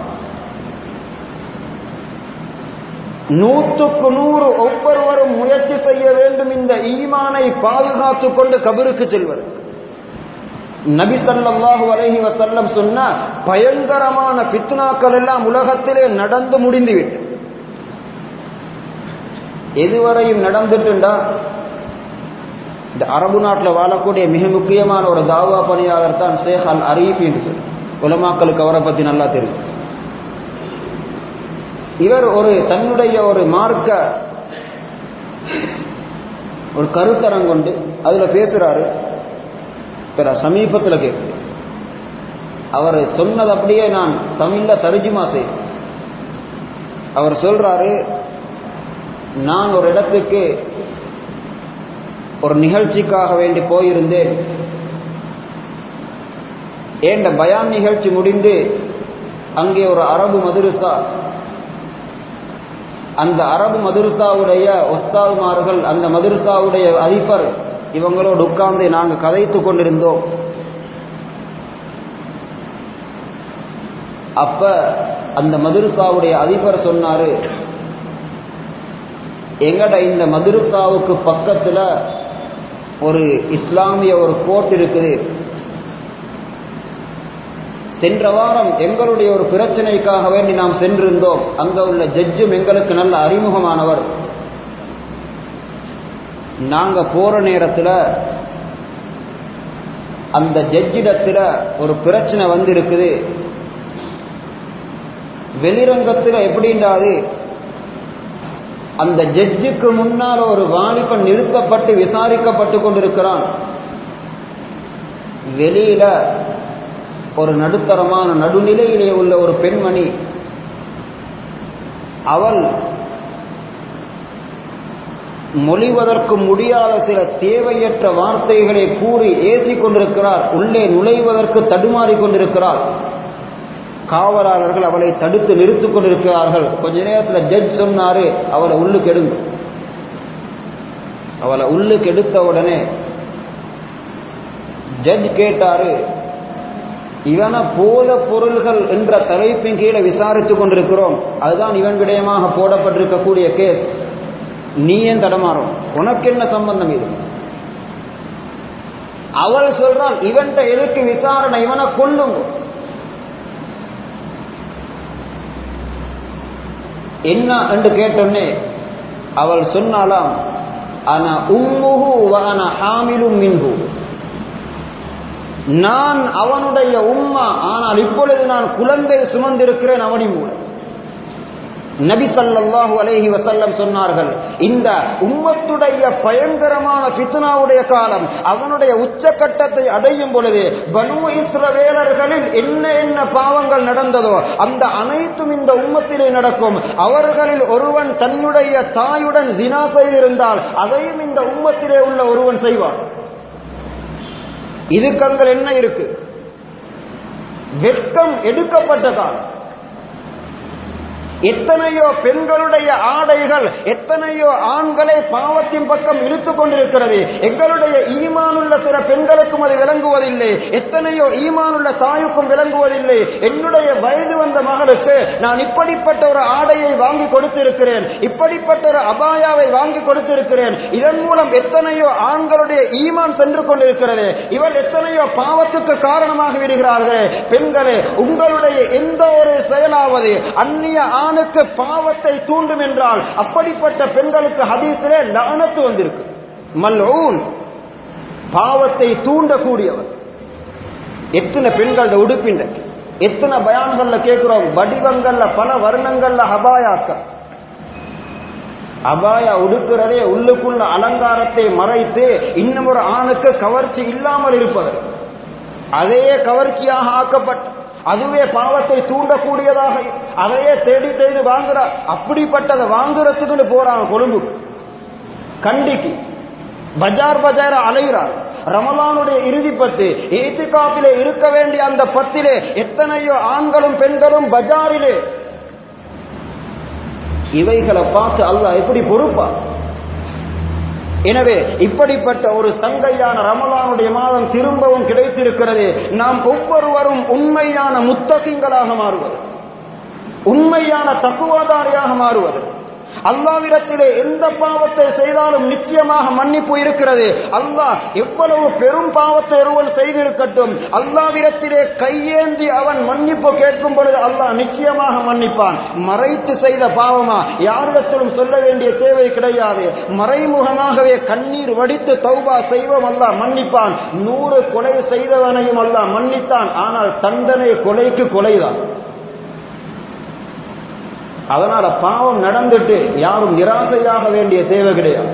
நூற்றுக்கு நூறு ஒவ்வொருவரும் முயற்சி செய்ய வேண்டும் இந்த ஈமானை பாதுகாத்துக் கொண்டு கபருக்கு செல்வது நபி சல்லாஹு அலஹி வசல்லம் சொன்ன பயங்கரமான பித்னாக்கள் எல்லாம் உலகத்திலே நடந்து முடிந்துவிட்டு எதுவரையும் நடந்துட்டுண்டா இந்த அரபு நாட்டில் வாழக்கூடிய மிக முக்கியமான ஒரு தாவா பணியாளர் தான் ஷேக் அல் அரீஃப் என்று சொல்லி உலமாக்களுக்கு அவரை பற்றி நல்லா தெரியும் இவர் ஒரு தன்னுடைய ஒரு மார்க்க ஒரு கருத்தரங்கொண்டு அதுல பேசுறாரு பிற சமீபத்தில் கேட்கு அவர் சொன்னது அப்படியே நான் தமிழ்ல தருஜுமா செய்தேன் அவர் சொல்றாரு நான் ஒரு இடத்துக்கு ஒரு நிகழ்ச்சிக்காக வேண்டி போயிருந்தேன் ஏண்ட பயான் நிகழ்ச்சி முடிந்து அங்கே ஒரு அரபு மதுரசா அந்த அரபு மதுரசாவுடைய ஒஸ்தாதுமார்கள் அந்த மதுரசாவுடைய அதிபர் இவங்களோடு உட்கார்ந்து நாங்கள் கதைத்து கொண்டிருந்தோம் அப்ப அந்த மதுரசாவுடைய அதிபர் சொன்னாரு எங்கட இந்த மதுரசாவுக்கு பக்கத்துல ஒரு இஸ்லாமிய ஒரு கோட் இருக்குது சென்ற வாரம் எங்களுடைய ஒரு பிரச்சனைக்காக வேண்டி நாம் சென்றிருந்தோம் அங்க உள்ள ஜட்ஜும் எங்களுக்கு நல்ல அறிமுகமானவர் நாங்க போற நேரத்துல அந்த ஜட்ஜிடத்துல ஒரு பிரச்சனை வந்து இருக்குது வெளிரங்கத்துல எப்படின்றாது அந்த ஜட்ஜுக்கு முன்னால் ஒரு வாலிபன் நிறுத்தப்பட்டு விசாரிக்கப்பட்டு கொண்டிருக்கிறான் வெளியில ஒரு நடுத்தரமான நடுநிலையிலே உள்ள ஒரு பெண்மணி அவள் மொழிவதற்கு முடியாத சில தேவையற்ற வார்த்தைகளை கூறி ஏற்றிக் கொண்டிருக்கிறார் உள்ளே நுழைவதற்கு தடுமாறிக் கொண்டிருக்கிறார் காவலாளர்கள் அவளை தடுத்து நிறுத்திக் கொண்டிருக்கிறார்கள் கொஞ்ச நேரத்தில் ஜட்ஜ் சொன்னாரு அவளை உள்ளுக்கு எடுங்க அவளை உள்ளுக்கு எடுத்த உடனே ஜட்ஜ் கேட்டாரு இவன போல பொருள்கள் என்ற தலைப்பின் கீழே விசாரித்துக் கொண்டிருக்கிறோம் அதுதான் இவன் விடயமாக போடப்பட்டிருக்கக்கூடிய கேஸ் நீ ஏன் தடமாறும் உனக்கு என்ன சம்பந்தம் இது அவள் சொல்றான் இவன்கிட்ட எதுக்கு விசாரணை இவனை கொல்லுங்க என்ன என்று கேட்டோன்னே அவள் சொன்னாலாம் ஆனா உம்முஹு வன ஹாமிலும் மின்ஹு நான் அவனுடைய உம்மா ஆனால் இப்பொழுது நான் குழந்தை சுமந்திருக்கிறேன் அவனி மூலம் நபி சல்லாஹூ அலேஹி வசல்லம் சொன்னார்கள் இந்த உம்மத்துடைய பயங்கரமான பித்னாவுடைய காலம் அவனுடைய உச்சக்கட்டத்தை அடையும் பொழுது பனு இஸ்ரவேலர்களில் என்ன என்ன பாவங்கள் நடந்ததோ அந்த அனைத்தும் இந்த உம்மத்திலே நடக்கும் அவர்களில் ஒருவன் தன்னுடைய தாயுடன் தினா செய்திருந்தால் அதையும் இந்த உம்மத்திலே உள்ள ஒருவன் செய்வான் இதுக்கு அங்கே என்ன இருக்கு வெட்கம் எடுக்கப்பட்ட காலம் எத்தனையோ பெண்களுடைய ஆடைகள் எத்தனையோ ஆண்களை பாவத்தின் பக்கம் இழுத்துக் கொண்டிருக்கிறது எங்களுடைய ஈமானுள்ள சில பெண்களுக்கும் அது விளங்குவதில்லை எத்தனையோ ஈமானுள்ள தாயுக்கும் விளங்குவதில்லை என்னுடைய வயது வந்த மகளுக்கு நான் இப்படிப்பட்ட ஒரு ஆடையை வாங்கி கொடுத்திருக்கிறேன் இப்படிப்பட்ட ஒரு அபாயாவை வாங்கி கொடுத்திருக்கிறேன் இதன் மூலம் எத்தனையோ ஆண்களுடைய ஈமான் சென்று கொண்டிருக்கிறது இவர் எத்தனையோ பாவத்துக்கு காரணமாக விடுகிறார்களே பெண்களே உங்களுடைய எந்த ஒரு செயலாவது அந்நிய ஆணுக்கு பாவத்தை தூண்டும் என்றால் அப்படிப்பட்ட பெண்களுக்கு ஹதீஸிலே லானத்து வந்திருக்கு மல்ஊன் பாவத்தை தூண்டக்கூடியவர் எத்தனை பெண்களோட உடுப்பின்ற எத்தனை பயான்கள்ல கேட்கிறோம் வடிவங்கள்ல பல வர்ணங்கள்ல அபாயாக்கள் அபாயா உடுக்கிறதே உள்ளுக்குள்ள அலங்காரத்தை மறைத்து இன்னும் ஒரு ஆணுக்கு கவர்ச்சி இல்லாமல் இருப்பது அதே கவர்ச்சியாக ஆக்கப்பட்ட அதுவே பாவத்தை தூண்டக்கூடியதாக அதையே தேடி தேடி வாங்குறார் அப்படிப்பட்டதை வாங்குறதுக்குன்னு போறாங்க கொழும்பு கண்டிக்கு பஜார் பஜார அலைகிறார் ரமலானுடைய இறுதி பத்து ஏத்திகாப்பிலே இருக்க வேண்டிய அந்த பத்திலே எத்தனையோ ஆண்களும் பெண்களும் பஜாரிலே இவைகளை பார்த்து அல்லாஹ் எப்படி பொறுப்பா எனவே இப்படிப்பட்ட ஒரு சங்கையான ரமலானுடைய மாதம் திரும்பவும் கிடைத்திருக்கிறது நாம் ஒவ்வொருவரும் உண்மையான முத்தகிங்களாக மாறுவது உண்மையான தக்குவாதாரியாக மாறுவது அல்லாவிடத்திலே எந்த பாவத்தை செய்தாலும் நிச்சயமாக மன்னிப்பு இருக்கிறது அல்லாஹ் எவ்வளவு பெரும் பாவத்தை ஒருவன் செய்திருக்கட்டும் அல்லாவிடத்திலே கையேந்தி அவன் மன்னிப்பு கேட்கும் பொழுது அல்லாஹ் நிச்சயமாக மன்னிப்பான் மறைத்து செய்த பாவமா யாரிடத்திலும் சொல்ல வேண்டிய தேவை கிடையாது மறைமுகமாகவே கண்ணீர் வடித்து தௌபா செய்வோம் அல்லாஹ் மன்னிப்பான் நூறு கொலை செய்தவனையும் அல்லாஹ் மன்னித்தான் ஆனால் தண்டனை கொலைக்கு கொலைதான் அதனால பாவம் நடந்துட்டு யாரும் நிராசையாக வேண்டிய தேவை கிடையாது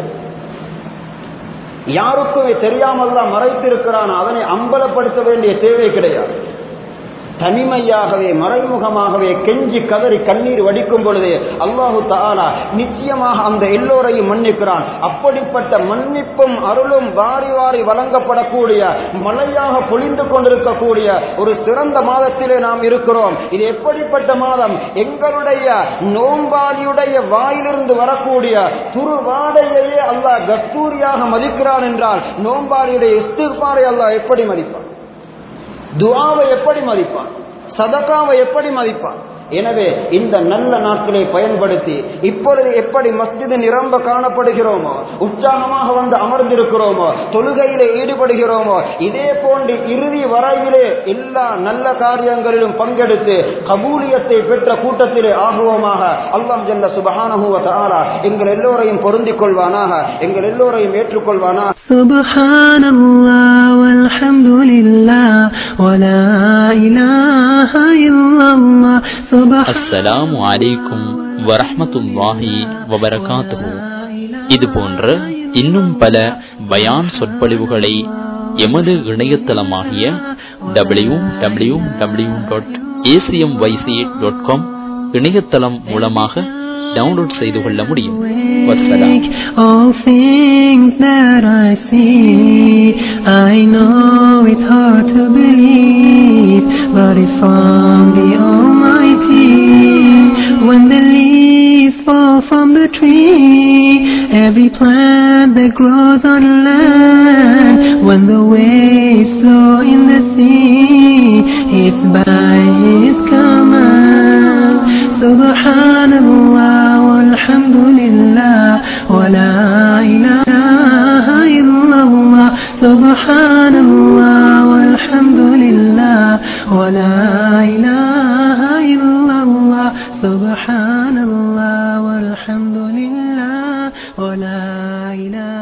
யாருக்குமே தெரியாமல் தான் மறைத்திருக்கிறான் அதனை அம்பலப்படுத்த வேண்டிய தேவை கிடையாது தனிமையாகவே மறைமுகமாகவே கெஞ்சி கதறி கண்ணீர் வடிக்கும் பொழுது அல்லாஹு தாலா நிச்சயமாக அந்த எல்லோரையும் மன்னிக்கிறான் அப்படிப்பட்ட மன்னிப்பும் அருளும் வாரி வாரி வழங்கப்படக்கூடிய மழையாக பொழிந்து கொண்டிருக்கக்கூடிய ஒரு சிறந்த மாதத்திலே நாம் இருக்கிறோம் இது எப்படிப்பட்ட மாதம் எங்களுடைய நோம்பாளியுடைய வாயிலிருந்து வரக்கூடிய துருவாடையையே அல்லாஹ் கஸ்தூரியாக மதிக்கிறான் என்றால் நோம்பாளியுடைய இஸ்திர்பாரை அல்லாஹ் எப்படி மதிப்பான் துவாவை எப்படி மதிப்பான் சதகாவை எப்படி மதிப்பான் எனவே இந்த நல்ல நாட்களை பயன்படுத்தி இப்பொழுது எப்படி மஸ்ஜிது நிரம்ப காணப்படுகிறோமோ உற்சாகமாக வந்து அமர்ந்திருக்கிறோமோ தொழுகையிலே ஈடுபடுகிறோமோ இதே போன்று இறுதி வரையிலே எல்லா நல்ல காரியங்களிலும் பங்கெடுத்து கபூலியத்தை பெற்ற கூட்டத்திலே ஆகுவோமாக அல்லாம் ஜல்ல சுபஹானஹுவ தஆலா எங்கள் எல்லோரையும் பொருந்திக் கொள்வானாக எங்கள் எல்லோரையும் ஏற்றுக்கொள்வானா سبحان الله والحمد لله ولا إله إلا الله سبحان அஸ்ஸலாமு அலைக்கும் வரஹ்மத்துல்லாஹி வபரகாத்துஹு இது போன்ற இன்னும் பல பயான் சொற்பொழிவுகளை எமது இணையதளமாகிய W W W dot ACM YC dot com இணையதளம் மூலமாக டவுன்லோட் செய்து கொள்ள முடியும் வசலாம் All things that I see, I know it's hard to believe, but it's from the Almighty. When the leaves fall from the tree, every plant that grows on land, when the waves flow in the sea, it's by His command. Subhanallah walhamdulillah wa la ilaha illallah. Subhanallah walhamdulillah wa la ilaha illallah. Subhanallah walhamdulillah wa la ilaha